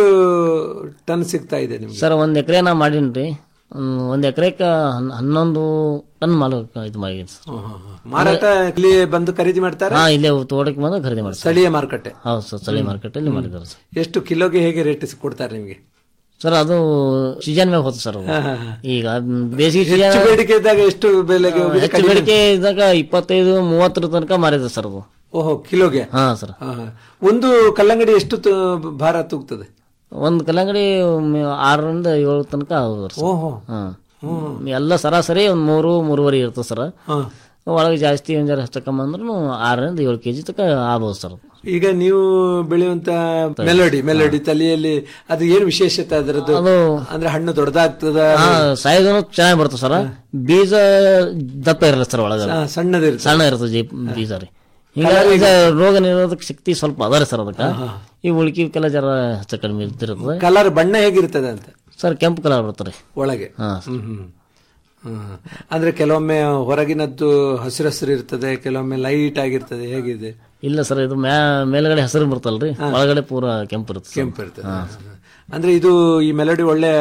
ಟನ್ ಸಿಗ್ತಾ ಇದೆ ನಿಮ್ಗೆ ಸರ್ ಒಂದ್ ಎಕರೆ ನಾ ಮಾಡೀನಿ ಒಂದ್ ಎಕರೆಕ ಹನ್ನೊಂದು ಟನ್ ಮಾಲ್ ಇದು ಮಾಡಿದ್ದೀನಿ ಸರ್ ಮಾರಾಟ ಇಲ್ಲಿ ಬಂದು ಖರೀದಿ ಮಾಡ್ತಾರೆ ಹಾ ಇಲ್ಲೇ ತೋಟಕ್ಕೆ ಬಂದು ಖರೀದಿ ಮಾಡ್ತಾರೆ ಸ್ಥಳೀಯ ಮಾರುಕಟ್ಟೆ ಹೌದು ಸರ್ ಸ್ಥಳೀಯ ಮಾರ್ಕೆಟ್ ಅಲ್ಲಿ ಮಾಡಿದ್ದಾರೆ ಸರ್ ಎಷ್ಟು ಕಿಲೋಗೆ ಹೇಗೆ ರೇಟ್ ಕೊಡ್ತಾರೆ ನಿಮ್ಗೆ ಸರ್ ಅದು ಸೀಸನ್ ಮ್ಯಾಗ ಹೋಗುತ್ತೆ ಸರ್ ಅದು. ಹಾ, ಹಾ, ಹಾ. ಈಗ ಬೇಸಿಗೆ ಹೆಚ್ಚು ಸೀಸನ್ ಬೇಡಿಕೆ ಇದ್ದಾಗ ಎಷ್ಟು ಬೆಲೆಗೆ ಹೋಗಿದೆ? ಹೆಚ್ಚು ಕಡಿಮೆ? ಬೇಡಿಕೆ ಇದ್ದಾಗ ಇಪ್ಪತ್ತೈದು ಮೂವತ್ತರ ತನಕ ಮಾರಿದೆ ಸರ್ ಅದು ಓಹೋ ಕಿಲೋಗೆ ಹಾ ಸರ್ ಹಾ, ಹಾ. ಒಂದು ಕಲ್ಲಂಗಡಿ ಎಷ್ಟು ತು- ಭಾರ ತೂಗ್ತದೆ ಒಂದ್ ಕಲ್ಲಂಗಡಿ ಮ್- ಆರರಿಂದ ಏಳು ತನಕ ಆಗ್ಬೋದು ಸರ್. ಓಹೋ. ಹಾ. ಎಲ್ಲ ಸರಾಸರಿ ಒಂದ್ ಮೂರು ಮೂರುವರೆ ಇರ್ತದೆ ಸರ್ ಹಾ. ಒಳಗೆ ಜಾಸ್ತಿ ಒಂದ್ ಜರ ಹೆಚ್ಚಕಮ್ಮ ಅಂದ್ರೂ ಆರರಿಂದ ಏಳು ಕೆಜಿ ತನಕ ಆಗ್ಬೋದು ಸರ್ ಈಗ ನೀವು ಬೆಳೆಯುವಂತ ಮೆಲೋಡಿ ಮೆಲೋಡಿ ತಲೆಯಲ್ಲಿ ಅದು ಏನು ವಿಶೇಷತೆ ಅದರದ್ದು ಅಂದ್ರೆ ಹಣ್ಣು ದೊಡ್ಡದಾಗ್ತದ ಹಾ ಸೈಜ್ ಚೆನ್ನಾಗಿ ಬರ್ತದೆ ಸರ್ ಬೀಜ ದಪ್ಪ ಇರಲ್ಲ ಸರ್ ಒಳಗೆ ಹಾ, ಸಣ್ಣದಿರ್ತದೆ. ಸಣ್ಣ ಇರ್ತದೆ ಜೀ- ಬೀಜ ರೀ ಹಿಂಗಾಗಿ ಈಗ ರೋಗ ನಿರೋಧಕ ಶಕ್ತಿ ಸ್ವಲ್ಪ ಅದಾರೆ ಸರ್ ಅದಕ್ಕೆ ಈ ಉಳ್ಕಿವಕ್ಕೆಲ್ಲ ಜರ ಹೆಚ್ಚು ಕಡಿಮೆ ಇರ್ತಿರ್ತದೆ ಕಲರ್ ಬಣ್ಣ ಹೇಗಿರ್ತದೆ ಅಂತ ಸರ್ ಕೆಂಪು ಕಲರ್ ಬರ್ತದೆ ಒಳಗೆ ಹಾ ಹ್ಮ್ ಹ್ಮ್ ಹ್ಮ್. ಅಂದ್ರೆ ಕೆಲವೊಮ್ಮೆ ಹೊರಗಿನದ್ದು ಹಸಿರು ಹಸಿರು ಇರ್ತದೆ ಕೆಲವೊಮ್ಮೆ ಲೈಟ್ ಆಗಿರ್ತದೆ ಹೇಗಿದೆ ಇಲ್ಲ ಸರ್ ಇದು ಮ್ಯಾ ಮೇಲ್ಗಡೆ ಹಸಿರು ಬರ್ತಲ್ರಿ ಒಳಗಡೆ ಪೂರ ಕೆಂಪು ಇರುತ್ತೆ ಸರ್. ಕೆಂಪು ಇರ್ತದೆ ಅಂದ್ರೆ ಇದು ಈ ಮೆಲೋಡಿ ಒಳ್ಳೆ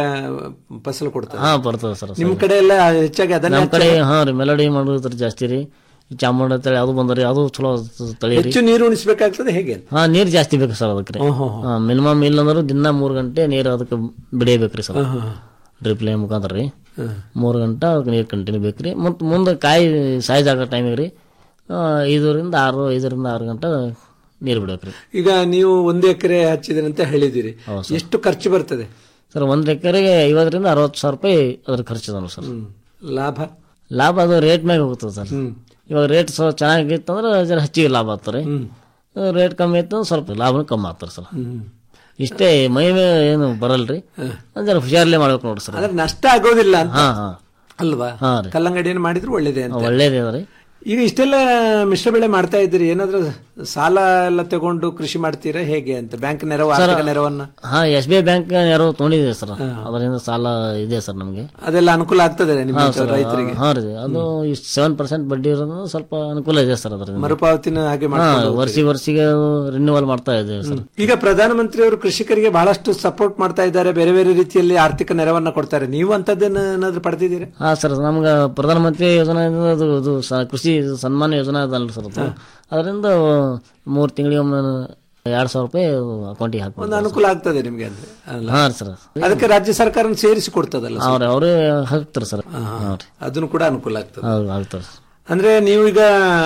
ಫಸಲು ಕೊಡ್ತದೆ ಹಾ ಬರ್ತದೆ ಸರ್ ನಿಮ್ ಕಡೆ ಎಲ್ಲ ಹೆಚ್ಚಾಗಿ ಅದನ್ನೇ ನಮ್ ಕಡೆ ಹಚ್ಚೋದು? ಹಾ ರೀ ಮೆಲಡಿ ಮಾಡೋದ್ರ ಜಾಸ್ತಿ ರೀ ಚಾಮುಂಡ ತಳಿ ಅದು ಬಂದ್ರಿ ಅದು ಚಲೋ ತಳಿ ರೀ ಹೆಚ್ಚು ನೀರು ಉಣಿಸ್ಬೇಕಾಗ್ತದೆ ಹೇಗೆ ಹಾ ನೀರ್ ಜಾಸ್ತಿ ಬೇಕು ಸರ್ ಅದಕ್ಕೆ ಹ್ಮ್, ಹ್ಮ್, ಹ್ಮ್. ಮಿನಿಮಮ್ ಇಲ್ಲ ಅಂದ್ರೆ ದಿನ ಮೂರ್ ಗಂಟೆ ನೀರು ಅದಕ್ಕೆ ಬಿಡೇಬೇಕ್ರಿ ಸರ್ ಹ್ಮ್, ಹ್ಮ್. ಡ್ರಿಪ್ ಲೈನ್ ಮುಖಾಂತರ ರೀ ಹ್ಮ್. ಮೂರು ಗಂಟೆ ಅದಕ್ಕೆ ನೀರು ಕಂಟಿನ್ಯೂ ಬೇಕ್ರಿ ಮತ್ತು ಮುಂದೆ ಕಾಯಿ ಸೈಜ್ ಆಗೋ ಟೈಮಿಗೆ ರೀ ಆ, ಐದರಿಂದ ಆರು ಐದರಿಂದ ಆರು ಗಂಟೆ ನೀರು ಬಿಡ್ಬೇಕ್ರಿ ಈಗ ನೀವು ಒಂದು ಎಕರೆ ಹಚ್ಚಿದ್ರಿ ಅಂತ ಹೇಳಿದಿರಿ ಹೌದು ಸರ್. ಎಷ್ಟು ಖರ್ಚು ಬರ್ತದೆ ಸರ್ ಒಂದ್ ಎಕರೆಗೆ ಐವತ್ತರಿಂದ ಅರವತ್ತು ಸಾವಿರ ರೂಪಾಯಿ ಅದ್ರ ಖರ್ಚು ಅದ ಸರ್ ಲಾಭ ಲಾಭ ಅದು ರೇಟ್ ಮ್ಯಾಗ ಹೋಗ್ತದೆ ಸರ್ ಇವಾಗ ರೇಟ್ ಸ್ವಲ್ಪ ಚೆನ್ನಾಗಿತ್ತು ಅಂದ್ರೆ ಜರ ಹೆಚ್ಚಿಗೆ ಲಾಭ ಆಗ್ತಾರೆ ರೇಟ್ ಕಮ್ಮಿ ಇತ್ತು ಅಂದ್ರೆ ಸ್ವಲ್ಪ ಲಾಭನೂ ಕಮ್ಮಿ ಆಗ್ತಾರೆ ಸರ್ ಇಷ್ಟೇ ಮೈ ಮೇಲೆ ಏನು ಬರಲ್ರಿ ಒಂದ್ ಜರ ಹುಷಾರಲ್ಲೇ ಮಾಡ್ಬೇಕು ನೋಡ್ರಿ ಸರ್ ಅಂದ್ರೆ ನಷ್ಟ ಆಗೋದಿಲ್ಲ ಅಂತ ಹಾ ಹಾ ಅಲ್ವಾ ಹಾ ರೀ. ಕಲ್ಲಂಗಡಿಯನ್ನು ಮಾಡಿದ್ರು ಒಳ್ಳೇದೇ ಅಂತ ಒಳ್ಳೇದೇ ಅದ ರೀ ಈಗ ಇಷ್ಟೆಲ್ಲ ಮಿಶ್ರ ಬೆಳೆ ಮಾಡ್ತಾ ಇದ್ದೀರಿ ಏನಾದ್ರೂ ಸಾಲ ಎಲ್ಲ ತಗೊಂಡು ಕೃಷಿ ಮಾಡ್ತೀರಾ ಹೇಗೆ ಅಂತ ಬ್ಯಾಂಕ್ ನೆರವು ಸರ್, ಆರ್ಥಿಕ ನೆರವನ್ನ ಹಾ ಎಸ್ ಬಿ ಐ ಬ್ಯಾಂಕ್ ಯಾರೋ ತೊಗೊಂಡಿದೆ ಸರ್ ಅದರಿಂದ ಸಾಲ ಇದೆ ಸರ್ ನಮಗೆ ಅದೆಲ್ಲ ಅನುಕೂಲ ಆಗ್ತದೆ ನಿಮ್ಮ ಹಾ ಸರ್, ರೈತರಿಗೆ ಹಾ ರೀ ಅದು ಸೆವೆನ್ ಪರ್ಸೆಂಟ್ ಬಡ್ಡಿ ಇರೋದು ಸ್ವಲ್ಪ ಅನುಕೂಲ ಇದೆ ಸರ್ ಅದರಿಂದ ಮರುಪಾವತಿನ ಹಾಗೆ ಹಾ ಮಾಡ್ಕೊಂಡು ಹೋಗ್ತೀರಿ. ವರ್ಷಿ ವರ್ಷಿಗೆ ರಿನ್ಯೂವಲ್ ಮಾಡ್ತಾ ಇದೆ ಸರ್ ಈಗ ಪ್ರಧಾನಮಂತ್ರಿ ಅವರು ಕೃಷಿಕರಿಗೆ ಬಹಳಷ್ಟು ಸಪೋರ್ಟ್ ಮಾಡ್ತಾ ಇದ್ದಾರೆ ಬೇರೆ ಬೇರೆ ರೀತಿಯಲ್ಲಿ ಆರ್ಥಿಕ ನೆರವನ್ನ ಕೊಡ್ತಾರೆ ನೀವು ಅಂತದ್ದೇನ ಏನಾದ್ರು ಪಡೆದಿದ್ದೀರಾ ಹಾ ಸರ್ ನಮ್ಗೆ ಪ್ರಧಾನಮಂತ್ರಿ ಯೋಜನೆ ಅದು ಇದು ಸ- ಕೃಷಿ ಸನ್ಮಾನ ಯೋಜನೆ ಅದಲ್ಲ ಸರ್ ಅದು ಅದರಿಂದ ಮೂರು ತಿಂಗಳಿಗೆ ಒಮ್ಮೆ ಎರಡ್ ಸಾವಿರ ರೂಪಾಯಿ ಅಕೌಂಟಿಗೆ ಒಂದು ಹಾಕ್ಬೋದು ಅನುಕೂಲ ಆಗ್ತದೆ ನಿಮ್ಗೆ ಅಂದ್ರೆ ಅಲ್ಲ? ಹಾ ಸರ್ ಅದಕ್ಕೆ ರಾಜ್ಯ ಸರ್ಕಾರ ಸೇರಿಸಿ ಕೊಡ್ತದಲ್ಲ ಸರ್? ಅವ್ರ ಅವರೇ ಹಾಕ್ತಾರೆ ಸರ್ ಹಾ, ಹಾ. ಹಾ ರೀ ಅದನ್ನು ಕೂಡ ಅನುಕೂಲ ಆಗ್ತದೆ ಹೌದು ಆಗ್ತಾರೆ ಅಂದ್ರೆ ನೀವು ಈಗ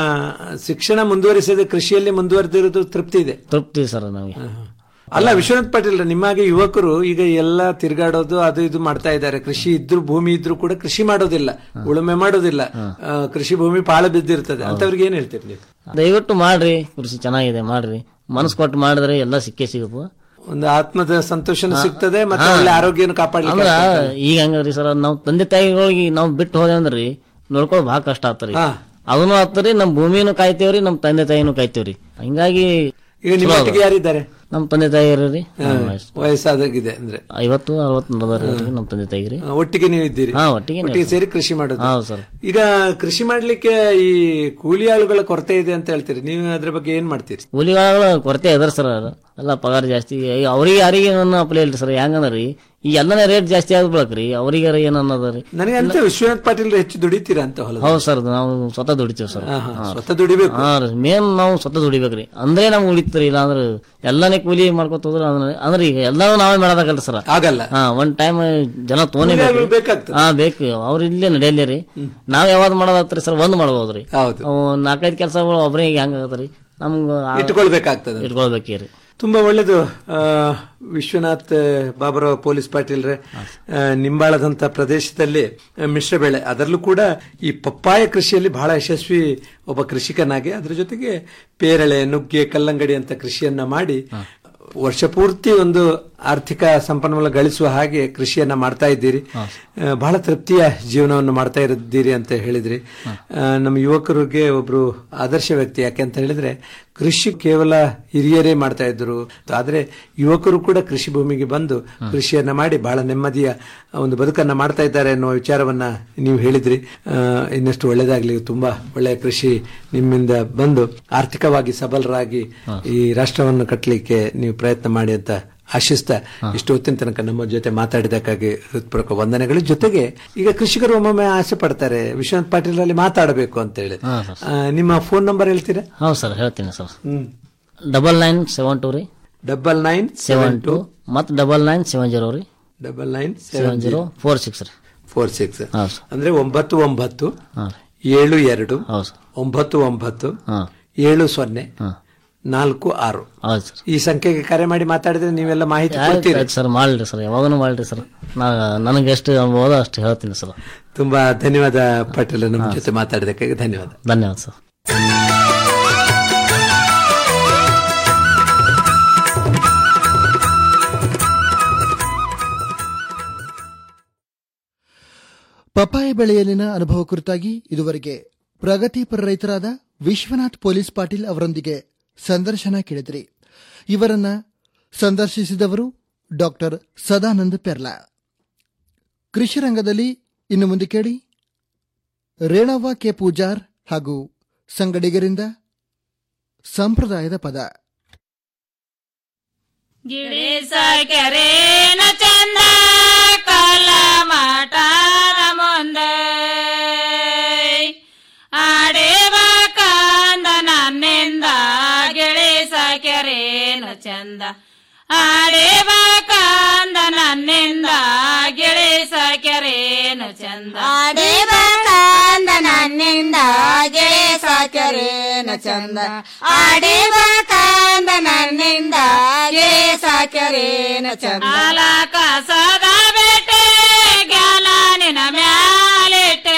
ಶಿಕ್ಷಣ ಮುಂದುವರಿಸಿದ ಕೃಷಿಯಲ್ಲಿ ಮುಂದುವರೆದಿರೋದು ತೃಪ್ತಿ ಇದೆ ತೃಪ್ತಿ ಸರ್ ನಮಗೆ ಅಲ್ಲ ವಿಶ್ವನಾಥ್ ಪಾಟೀಲ್ ನಿಮ್ಮಾಗೆ ಯುವಕರು ಈಗ ಎಲ್ಲ ತಿರುಗಾಡೋದು ಅದು ಇದು ಮಾಡ್ತಾ ಇದ್ದಾರೆ ಕೃಷಿ ಇದ್ರು ಭೂಮಿ ಇದ್ರು ಕೂಡ ಕೃಷಿ ಮಾಡೋದಿಲ್ಲ ಉಳುಮೆ ಮಾಡೋದಿಲ್ಲ ಆ, ಕೃಷಿ ಭೂಮಿ ಪಾಳು ಬಿದ್ದಿರ್ತದೆ ಅಂತವ್ರಿಗೆ ಏನ್ ಹೇಳ್ತೀರಿ ನೀವು ದಯವಿಟ್ಟು ಮಾಡ್ರಿ ಕೃಷಿ ಚೆನ್ನಾಗಿದೆ ಮಾಡ್ರಿ ಮನಸ್ಸು ಕೊಟ್ಟು ಮಾಡಿದ್ರೆ ಎಲ್ಲ ಸಿಕ್ಕೇ ಸಿಗುತ್ತೆ ಒಂದು ಆತ್ಮದ ಸಂತೋಷನೂ ಹಾ. ಸಿಗ್ತದೆ ಮತ್ತೆ ಹಾ. ಒಳ್ಳೆ ಆರೋಗ್ಯನ ಕಾಪಾಡ್ಲಿಕ್ಕೆ ಅಂದ್ರ ಆಗ್ತದೆ. ಈಗ ಹಂಗದ್ರಿ ಸರ್ ನಾವ್ ತಂದೆ ತಾಯಿಗಳಿಗೆ ನಾವ್ ಬಿಟ್ಟು ಹೋದೆ ಅಂದ್ರಿ ನೋಡ್ಕೊಳ್ಳೋದು ಬಹಳ ಕಷ್ಟ ಆಗ್ತರಿ ಹಾ. ಅದನ್ನು ಆಗ್ತರಿ ನಮ್ ಭೂಮಿನೂ ಕಾಯ್ತೇವ್ರಿ ನಮ್ ತಂದೆ ತಾಯಿನೂ ಕಾಯ್ತೇವ್ರಿ ಹಿಂಗಾಗಿ ಈಗ ನಿಮ್ಮ ಚಲೋ ಅದ. ಒಟ್ಟಿಗೆ ಯಾರಿದ್ದಾರೆ ನಮ್ ತಂದೆ ತಾಯಿ ರೀ ಹಾ, ವಯಸ್ಸಾದಾಗಿದೆ ಅಂದ್ರೆ ಐವತ್ತು ಅರವತ್ತು ನಡದಾರಿ ನಮ್ ತಂದೆ ತಾಯಿರಿ ಆ, ಒಟ್ಟಿಗೆ ನೀವು ಇದ್ದೀರಿ ಹಾ, ಒಟ್ಟಿಗೆ ನಾವು ಒಟ್ಟಿಗೆ ಸೇರಿ ಕೃಷಿ ಮಾಡೋದು ಹೌದು ಸರ್ ಈಗ ಕೃಷಿ ಮಾಡ್ಲಿಕ್ಕೆ ಈ ಕೂಲಿ ಆಳುಗಳ ಕೊರತೆ ಇದೆ ಅಂತ ಹೇಳ್ತೀರಿ ನೀವು ಅದ್ರ ಬಗ್ಗೆ ಏನ್ ಮಾಡ್ತೀರಿ ಕೂಲಿಗಳ ಕೊರತೆ ಅದಾರ ಸರ್ ಎಲ್ಲ ಪಗಾರ ಜಾಸ್ತಿ ಈಗ ಅವ್ರಿಗೆ ಯಾರಿಗೆ ನನ್ನ ಅಪ್ಲೈ ಇಲ್ರಿ ಸರ್ ಹೆಂಗಂದ್ರಿ ಈ ಎಲ್ಲನೇ ರೇಟ್ ಜಾಸ್ತಿ ಆದ್ ಬಳಕ್ರಿ ಅವ್ರಿಗೆ ಏನ್ ಅನ್ನೋದ್ರಿ ನನಗೆ ಅಂತ ವಿಶ್ವನಾಥ್ ಪಾಟೀಲ್ ಹೆಚ್ಚು ದುಡಿತೀರಾ ಅಂತ ಹೊಲ ಹೌದು ಸರ್ ನಾವು ಸ್ವತಃ ದುಡಿತೀವಿ ಸರ್ ಹಾ, ಹಾ, ಸ್ವತಃ ದುಡಿಬೇಕು. ಹಾ ರೀ ಮೇನ್ ನಾವು ಸ್ವತಃ ದುಡಿಬೇಕ್ರಿ ಅಂದ್ರೆ ನಮ್ಗೆ ಉಳಿತ್ರಿ ಇಲ್ಲ ಅಂದ್ರೆ ಎಲ್ಲಾನೇ ಕೂಲಿ ಮಾಡ್ಕೊತ ಹೋದ್ರ ಅಂದ್ರೆ ಅಂದ್ರೆ ಈಗ ಎಲ್ಲಾನು ನಾವೇ ಮಾಡೋದಾಗಲ್ಲ ಸರ್ ಆಗಲ್ಲ ಹಾ ಒಂದ್ ಟೈಮ್ ಜನ ತೋನೇ ಕೂಲಿ ಆಳುಗಳು ಬೇಕು ಬೇಕಾಗ್ತದೆ. ಹಾ ಬೇಕು ಅವ್ರ ಇಲ್ಲೇ ನಡೆಯಲಿ ರೀ ನಾವ್ ಯಾವ್ದು ಮಾಡೋದಾಗ್ತರಿ ಸರ್ ಒಂದ್ ಮಾಡ್ಬೋದ್ರಿ ಹೌದು ಅವು ನಾಲ್ಕೈದು ಕೆಲಸಗಳು ಒಬ್ಬರಿಗೆ ಹೆಂಗ್ ಆಗತ್ರಿ ನಮ್ಗ ಆ- ಇಟ್ಕೊಳ್ಬೇಕಾಗ್ತದೆ ಇಟ್ಕೊಳ್ಬೇಕ್ರಿ ತುಂಬಾ ಒಳ್ಳೇದು ಆ, ವಿಶ್ವನಾಥ್ ಬಾಬುರಾವ್ ಪೊಲೀಸ್ ಪಾಟೀಲ್ರೆ ಆ, ನಿಂಬಾಳದಂತ ಪ್ರದೇಶದಲ್ಲಿ ಆ, ಮಿಶ್ರ ಬೆಳೆ ಅದರಲ್ಲೂ ಕೂಡ ಈ ಪಪ್ಪಾಯ ಕೃಷಿಯಲ್ಲಿ ಬಹಳ ಯಶಸ್ವಿ ಒಬ್ಬ ಕೃಷಿಕನಾಗಿ ಅದ್ರ ಜೊತೆಗೆ ಪೇರಳೆ ನುಗ್ಗೆ ಕಲ್ಲಂಗಡಿ ಅಂತ ಕೃಷಿಯನ್ನ ಮಾಡಿ ವರ್ಷ ಪೂರ್ತಿ ಒಂದು ಆರ್ಥಿಕ ಸಂಪನ್ಮೂಲ ಗಳಿಸುವ ಹಾಗೆ ಕೃಷಿಯನ್ನ ಮಾಡ್ತಾ ಇದ್ದೀರಿ ಆ, ಬಹಳ ತೃಪ್ತಿಯ ಜೀವನವನ್ನು ಮಾಡ್ತಾ ಇದ್ದೀರಿ ಅಂತ ಹೇಳಿದ್ರಿ ಆ, ನಮ್ಮ ಯುವಕರಿಗೆ ಒಬ್ರು ಆದರ್ಶ ವ್ಯಕ್ತಿ ಯಾಕೆ ಅಂತ ಹೇಳಿದ್ರೆ ಕೃಷಿ ಕೇವಲ ಹಿರಿಯರೇ ಮಾಡ್ತಾ ಇದ್ರು ಆದ್ರೆ ಯುವಕರು ಕೂಡ ಕೃಷಿ ಭೂಮಿಗೆ ಬಂದು ಕೃಷಿಯನ್ನ ಮಾಡಿ ಬಹಳ ನೆಮ್ಮದಿಯ ಒಂದು ಬದುಕನ್ನ ಮಾಡ್ತಾ ಇದ್ದಾರೆ ಅನ್ನುವ ವಿಚಾರವನ್ನ ನೀವು ಹೇಳಿದ್ರಿ ಆ, ಇನ್ನಷ್ಟು ಒಳ್ಳೇದಾಗ್ಲಿ ತುಂಬಾ ಒಳ್ಳೆಯ ಕೃಷಿ ನಿಮ್ಮಿಂದ ಬಂದು ಆರ್ಥಿಕವಾಗಿ ಸಬಲರಾಗಿ ಈ ರಾಷ್ಟ್ರವನ್ನು ಕಟ್ಟಲಿಕ್ಕೆ ನೀವು ಪ್ರಯತ್ನ ಮಾಡಿ ಅಂತ ಆಶಿಸ್ತಾ ಇಷ್ಟು ಹೊತ್ತಿನ ತನಕ ನಮ್ಮ ಜೊತೆ ಮಾತಾಡಿದಕ್ಕಾಗಿ ಹೃತ್ಪೂರ್ವಕ ವಂದನೆಗಳು ಜೊತೆಗೆ ಈಗ ಕೃಷಿಕರು ಒಮ್ಮೊಮ್ಮೆ ಆಸೆ ಪಡ್ತಾರೆ ವಿಶ್ವನಾಥ್ ಪಾಟೀಲ್ ಅಲ್ಲಿ ಮಾತಾಡಬೇಕು ಅಂತ ಹೇಳಿ ಹಾ, ಸರ್. ಆ, ನಿಮ್ಮ ಫೋನ್ ನಂಬರ್ ಹೇಳ್ತೀರಾ ಹೌದು ಸರ್ ಹೇಳ್ತೀನಿ ಸರ್ ಹ್ಮ್ ಡಬಲ್ ನೈನ್ ಸೆವೆನ್ ಟು ರೀ ಡಬಲ್ ನೈನ್ ಸೆವೆನ್ ಟು ಮತ್ತು ಡಬಲ್ ನೈನ್ ಸೆವೆನ್ ಜೀರೋ ರೀ double nine seven zero four six ರೀ ಫೋರ್ ಸಿಕ್ಸ್ ಹೌದು ಸರ್ ಅಂದ್ರೆ ಒಂಬತ್ತು ಒಂಬತ್ತು ಹಾಂ ಏಳು ಎರಡು ಹೌದು ಸರ್ ಒಂಬತ್ತು ಒಂಬತ್ತು ಹಾಂ ಏಳು ಸೊನ್ನೆ ಹಾಂ ನಾಲ್ಕು ಆರು ಹೌದು ಸರ್ ಈ ಸಂಖ್ಯೆಗೆ ಕರೆ ಮಾಡಿ ಮಾತಾಡಿದ್ರೆ ನೀವೆಲ್ಲ ಮಾಹಿತಿ ಆಯ್ತು ಕೊಡ್ತೀರಿ ಆಯ್ತು ಸರ್ ಮಾಡಲಿ ಸರ್ ಯಾವಾಗನೂ ಮಾಡಲಿ ಸರ್ ನಾ ನನಗೆ ಎಷ್ಟು ಅನ್ಬೋದೋ ಅಷ್ಟು ಹೇಳ್ತೀನಿ ಸರ್ ತುಂಬಾ ಧನ್ಯವಾದ ಪಾಟೀಲ್ ನಮ್ಮ ಜೊತೆ ಮಾತಾಡಿದಕ್ಕಾಗಿ ಧನ್ಯವಾದ ಧನ್ಯವಾದ ಸರ್ ಪಪಾಯ ಬೆಳೆಯಲ್ಲಿನ ಅನುಭವ ಕುರಿತಾಗಿ ಇದುವರೆಗೆ ಪ್ರಗತಿಪರ ರೈತರಾದ ವಿಶ್ವನಾಥ್ ಪೊಲೀಸ್ ಪಾಟೀಲ್ ಅವರೊಂದಿಗೆ ಸಂದರ್ಶನ ಕೇಳಿದ್ರಿ ಇವರನ್ನ ಸಂದರ್ಶಿಸಿದವರು ಡಾಕ್ಟರ್ ಸದಾನಂದ ಪೆರ್ಲಾ ಕೃಷಿ ರಂಗದಲ್ಲಿ ಇನ್ನು ಮುಂದೆ ಕೇಳಿ ರೇಣವ್ವ ಕೆ ಪೂಜಾರ್ ಹಾಗೂ ಸಂಗಡಿಗರಿಂದ ಸಂಪ್ರದಾಯದ ಪದ ಗಿಳಿಸ ಕೆರೇನ ಚಂದ ಕಾಲ ಮಾಟಾದ ಮುಂದೆ ಆಡೇವ ಕಾಂದ ನನ್ನಿಂದ ಗಿಳಿಸ ಕೆರೇನ ಚಂದ ಆಡೇವ ಕಾಂದ ನನ್ನಿಂದ ಗಿಳಿಸ ಕೆರೇನು ಚಂದ ಆಡೇವ ಕಾಂದ ನನ್ನಿಂದ ಗೆಳೆಸ ಕೆರೇನ ಚಂದ ಆಡೇವ ಕಾಂದ ನನ್ನಿಂದ ಗೆಳೆಸ ಕೆರೇನ ಚಂದ ಆಲ ಕಸದ ಬೇಟೆ ಗ್ಯಾಲ ನಿನ ಮ್ಯಾಲಿಟ್ಟೆ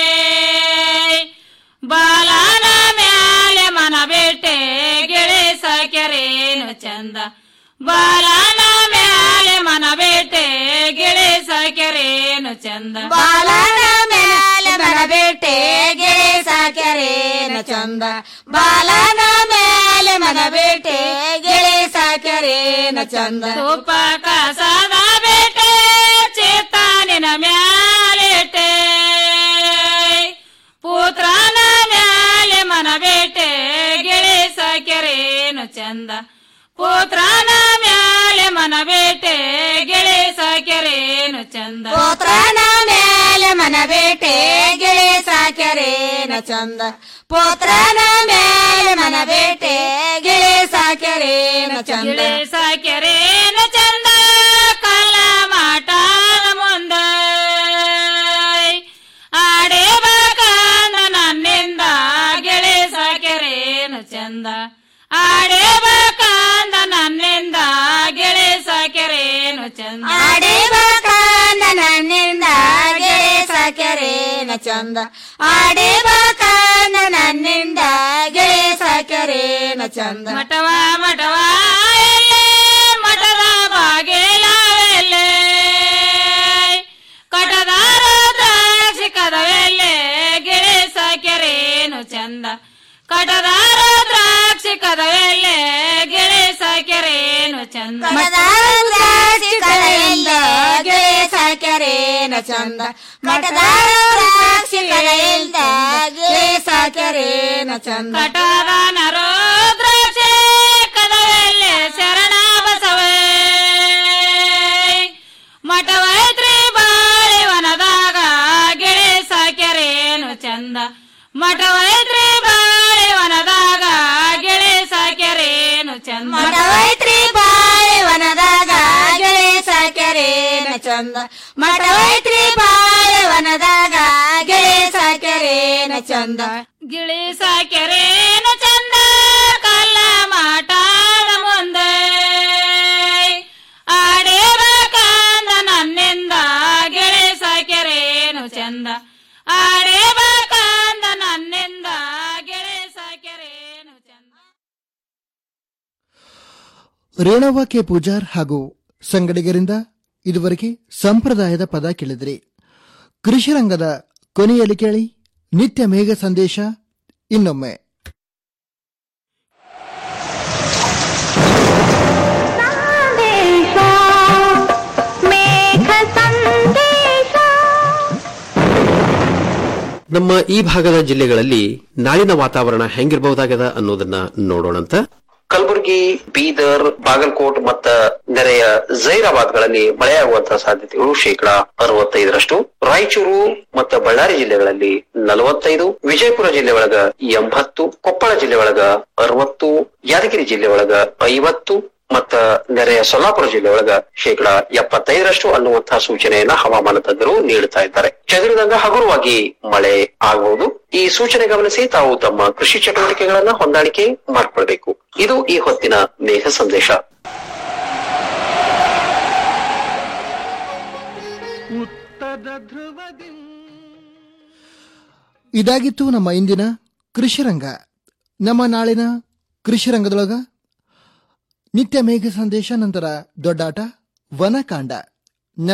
ಬಾಲನ ಮ್ಯಾಲೆ ಮನ ಬೇಟೆ ಗೆಳೆಸ ಕೆರೇನು ಚಂದ ಬಾಲನ ಮ್ಯಾಲೆ ಮನ ಬೇಟೆ ಗೆಳೆಸ ಕೆರೇನು ಚಂದ ಬಾಲನ ಮೇಲೆ ಮನ ಬೇಟೆ ಗೆಳೆಸ ಕೆರೇನ ಚಂದ ಬಾಲನ ಮೇಲೆ ಮನ ಬೇಟೆ ಗೆಳೆಸ ಕೆರೇನ ಚಂದ ತುಪ್ಪ ಕಸದ ಬೇಟೆ ಚೇತಾನಿನ ಮ್ಯಾಲಿಟ್ಟೆ ಪುತ್ರನ ಮ್ಯಾಲೆ ಮನ ಬೇಟೆ ಗೆಳೆಸ ಕೆರೇನು ಚಂದ ಪುತ್ರನ ಮ್ಯಾಲೆ ಮನ ಬೇಟೆ ಗೆಳೆಸ ಕೆರೇನು ಚಂದ ಪೋತ್ರನ ಮೇಲೆ ಮನ ಬೇಟೆ ಗೆಳೆಸ ಕೆರೇನ ಚಂದ ಪೋತ್ರನ ಮೇಲೆ ಮನ ಬೇಟೆ ಗೆಳೆಸ ಕೆರೇನ ಚಂದ ಗೆಳೆಸ ಕೆರೇನು ಚಂದ ಕಲ್ಲ ಮಾಟಾದ ಮುಂದೆ ಆಡೇ ಬಾಕಾಂದ ನನ್ನಿಂದ ಗೆಳೆಸ ಕೆರೇನು ಚಂದ ಆಡೇ ಬಾಕಾಂದ ನನ್ನಿಂದ ಗೆಳೆಸ ಕೆರೇನು ಚಂದ ಆಡೇವ ಕಾಂದ ನನ್ನಿಂದ ಗೆಳೆಸ ಕೆರೇನ ಚಂದ ಆಡೇವ ಕಾಂದ ನನ್ನಿಂದ ಗೆಳೆಸ ಕೆರೇನ ಚಂದ ಮಠವ ಮಠವ ಎಲ್ಲೆ ಮಠದ ಬಾಗೇಲಾವೆಲ್ಲೆ ಕಟದಾರ ದ್ರಾಕ್ಷಿ ಕದವೆಲ್ಲೆ ಗೆಳೆಸ ಕೆರೇನು ಚಂದ ಕಟದಾರ ದ್ರಾಕ್ಷಿ ಕದವೆಲ್ಲೆ ಗೆಳೆಸ ಕೆರೇನು ಚಂದ ಮಠದಾಸಿ ಕಲೆಯಿಂದ ಗೆಳೆಸ ಕೆರೇನ ಚಂದ ಮಠದಾಸಿ ಕಲೆಯಿಂದ ಗೆಳೆಸ ಕೆರೇನ ಚಂದ ಕಟದಾನರೋ ದ್ರಾಕ್ಷಿ ಕದವೆಲ್ಲೆ ಶರಣ ಬಸವೇ ಮಠವೈತ್ರಿ ಬಾಳೆವನದಾಗ ಗೆಳೆಸ ಕೆರೇನು ಚಂದ ಮಠವೈತ್ರಿ ಬಾಳೆವನದಾಗ ಗೆಳೆಸ ಕೆರೇನು ಚಂದ ಮಠವೈತ್ರಿ ಬಾಳೆವನದಾಗ ಗೆಳೆಸ ಕೆರೇನ ಚಂದ ಮಠವೈತ್ರಿ ಬಾಳೆವನದಾಗ ಗೆಳೆಸ ಕೆರೇನ ಚಂದ ಗಿಳಿಸ ಕೆರೇನು ಚಂದ ಕಲ್ಲ ಮಾಟಾದ ಮುಂದೆ ಆಡೇವ ಕಾಂದ ನನ್ನಿಂದ ಗೆಳೆಸ ಕೆರೇನು ಚಂದ ಆಡೇವ ಕಾಂದ ನನ್ನಿಂದ ಗೆಳೆಸ ಕೆರೇನು ಚಂದ ರೇಣವ್ವ ಕೆ ಪೂಜಾರ್ ಹಾಗೂ ಸಂಗಡಿಗರಿಂದ ಇದುವರೆಗೆ ಸಂಪ್ರದಾಯದ ಪದ ಕೇಳಿದಿರಿ ಕೃಷಿ ರಂಗದ ಕೊನೆಯಲ್ಲಿ ಕೇಳಿ ನಿತ್ಯ ಮೇಘ ಸಂದೇಶ ಇನ್ನೊಮ್ಮೆ ನಮ್ಮ ಈ ಭಾಗದ ಜಿಲ್ಲೆಗಳಲ್ಲಿ ನಾಳಿನ ವಾತಾವರಣ ಹೆಂಗಿರಬಹುದಾಗದ ಅನ್ನೋದನ್ನ ನೋಡೋಣಂತ ಕಲಬುರಗಿ ಬೀದರ್ ಬಾಗಲಕೋಟ್ ಮತ್ತ ನೆರೆಯ ಜೈರಾಬಾದ್ಗಳಲ್ಲಿ ಮಳೆಯಾಗುವಂತಹ ಸಾಧ್ಯತೆಗಳು ಶೇಕಡಾ ಅರವತ್ತೈದರಷ್ಟು ರಾಯಚೂರು ಮತ್ತು ಬಳ್ಳಾರಿ ಜಿಲ್ಲೆಗಳಲ್ಲಿ ನಲವತ್ತೈದು ವಿಜಯಪುರ ಜಿಲ್ಲೆ ಒಳಗ ಎಂಬತ್ತು ಕೊಪ್ಪಳ ಜಿಲ್ಲೆ ಒಳಗ ಅರವತ್ತು ಯಾದಗಿರಿ ಜಿಲ್ಲೆ ಒಳಗ ಐವತ್ತು ಮತ್ತ ನೆರೆಯ ಸೊಲ್ಲಾಪುರ ಜಿಲ್ಲೆ ಒಳಗ ಶೇಕಡಾ ಎಪ್ಪತ್ತೈದರಷ್ಟು ಅನ್ನುವಂತಹ ಸೂಚನೆಯನ್ನ ಹವಾಮಾನ ತಜ್ಞರು ನೀಡುತ್ತಾ ಇದ್ದಾರೆ ಚದುರಿದಂಗ ಹಗುರವಾಗಿ ಮಳೆ ಆಗಬಹುದು ಈ ಸೂಚನೆ ಗಮನಿಸಿ ತಾವು ತಮ್ಮ ಕೃಷಿ ಚಟುವಟಿಕೆಗಳನ್ನ ಹೊಂದಾಣಿಕೆ ಮಾಡಿಕೊಳ್ಬೇಕು ಇದು ಈ ಹೊತ್ತಿನ ಮೇಘ ಸಂದೇಶ ಉತ್ತರ ಧ್ರುವದಿ ಇದಾಗಿತ್ತು ನಮ್ಮ ಇಂದಿನ ಕೃಷಿ ರಂಗ ನಮ್ಮ ನಾಳಿನ ಕೃಷಿ ರಂಗದೊಳಗ ನಿತ್ಯ ಮೇಘ ಸಂದೇಶ ನಂತರ ದೊಡ್ಡಾಟ ವನಕಾಂಡ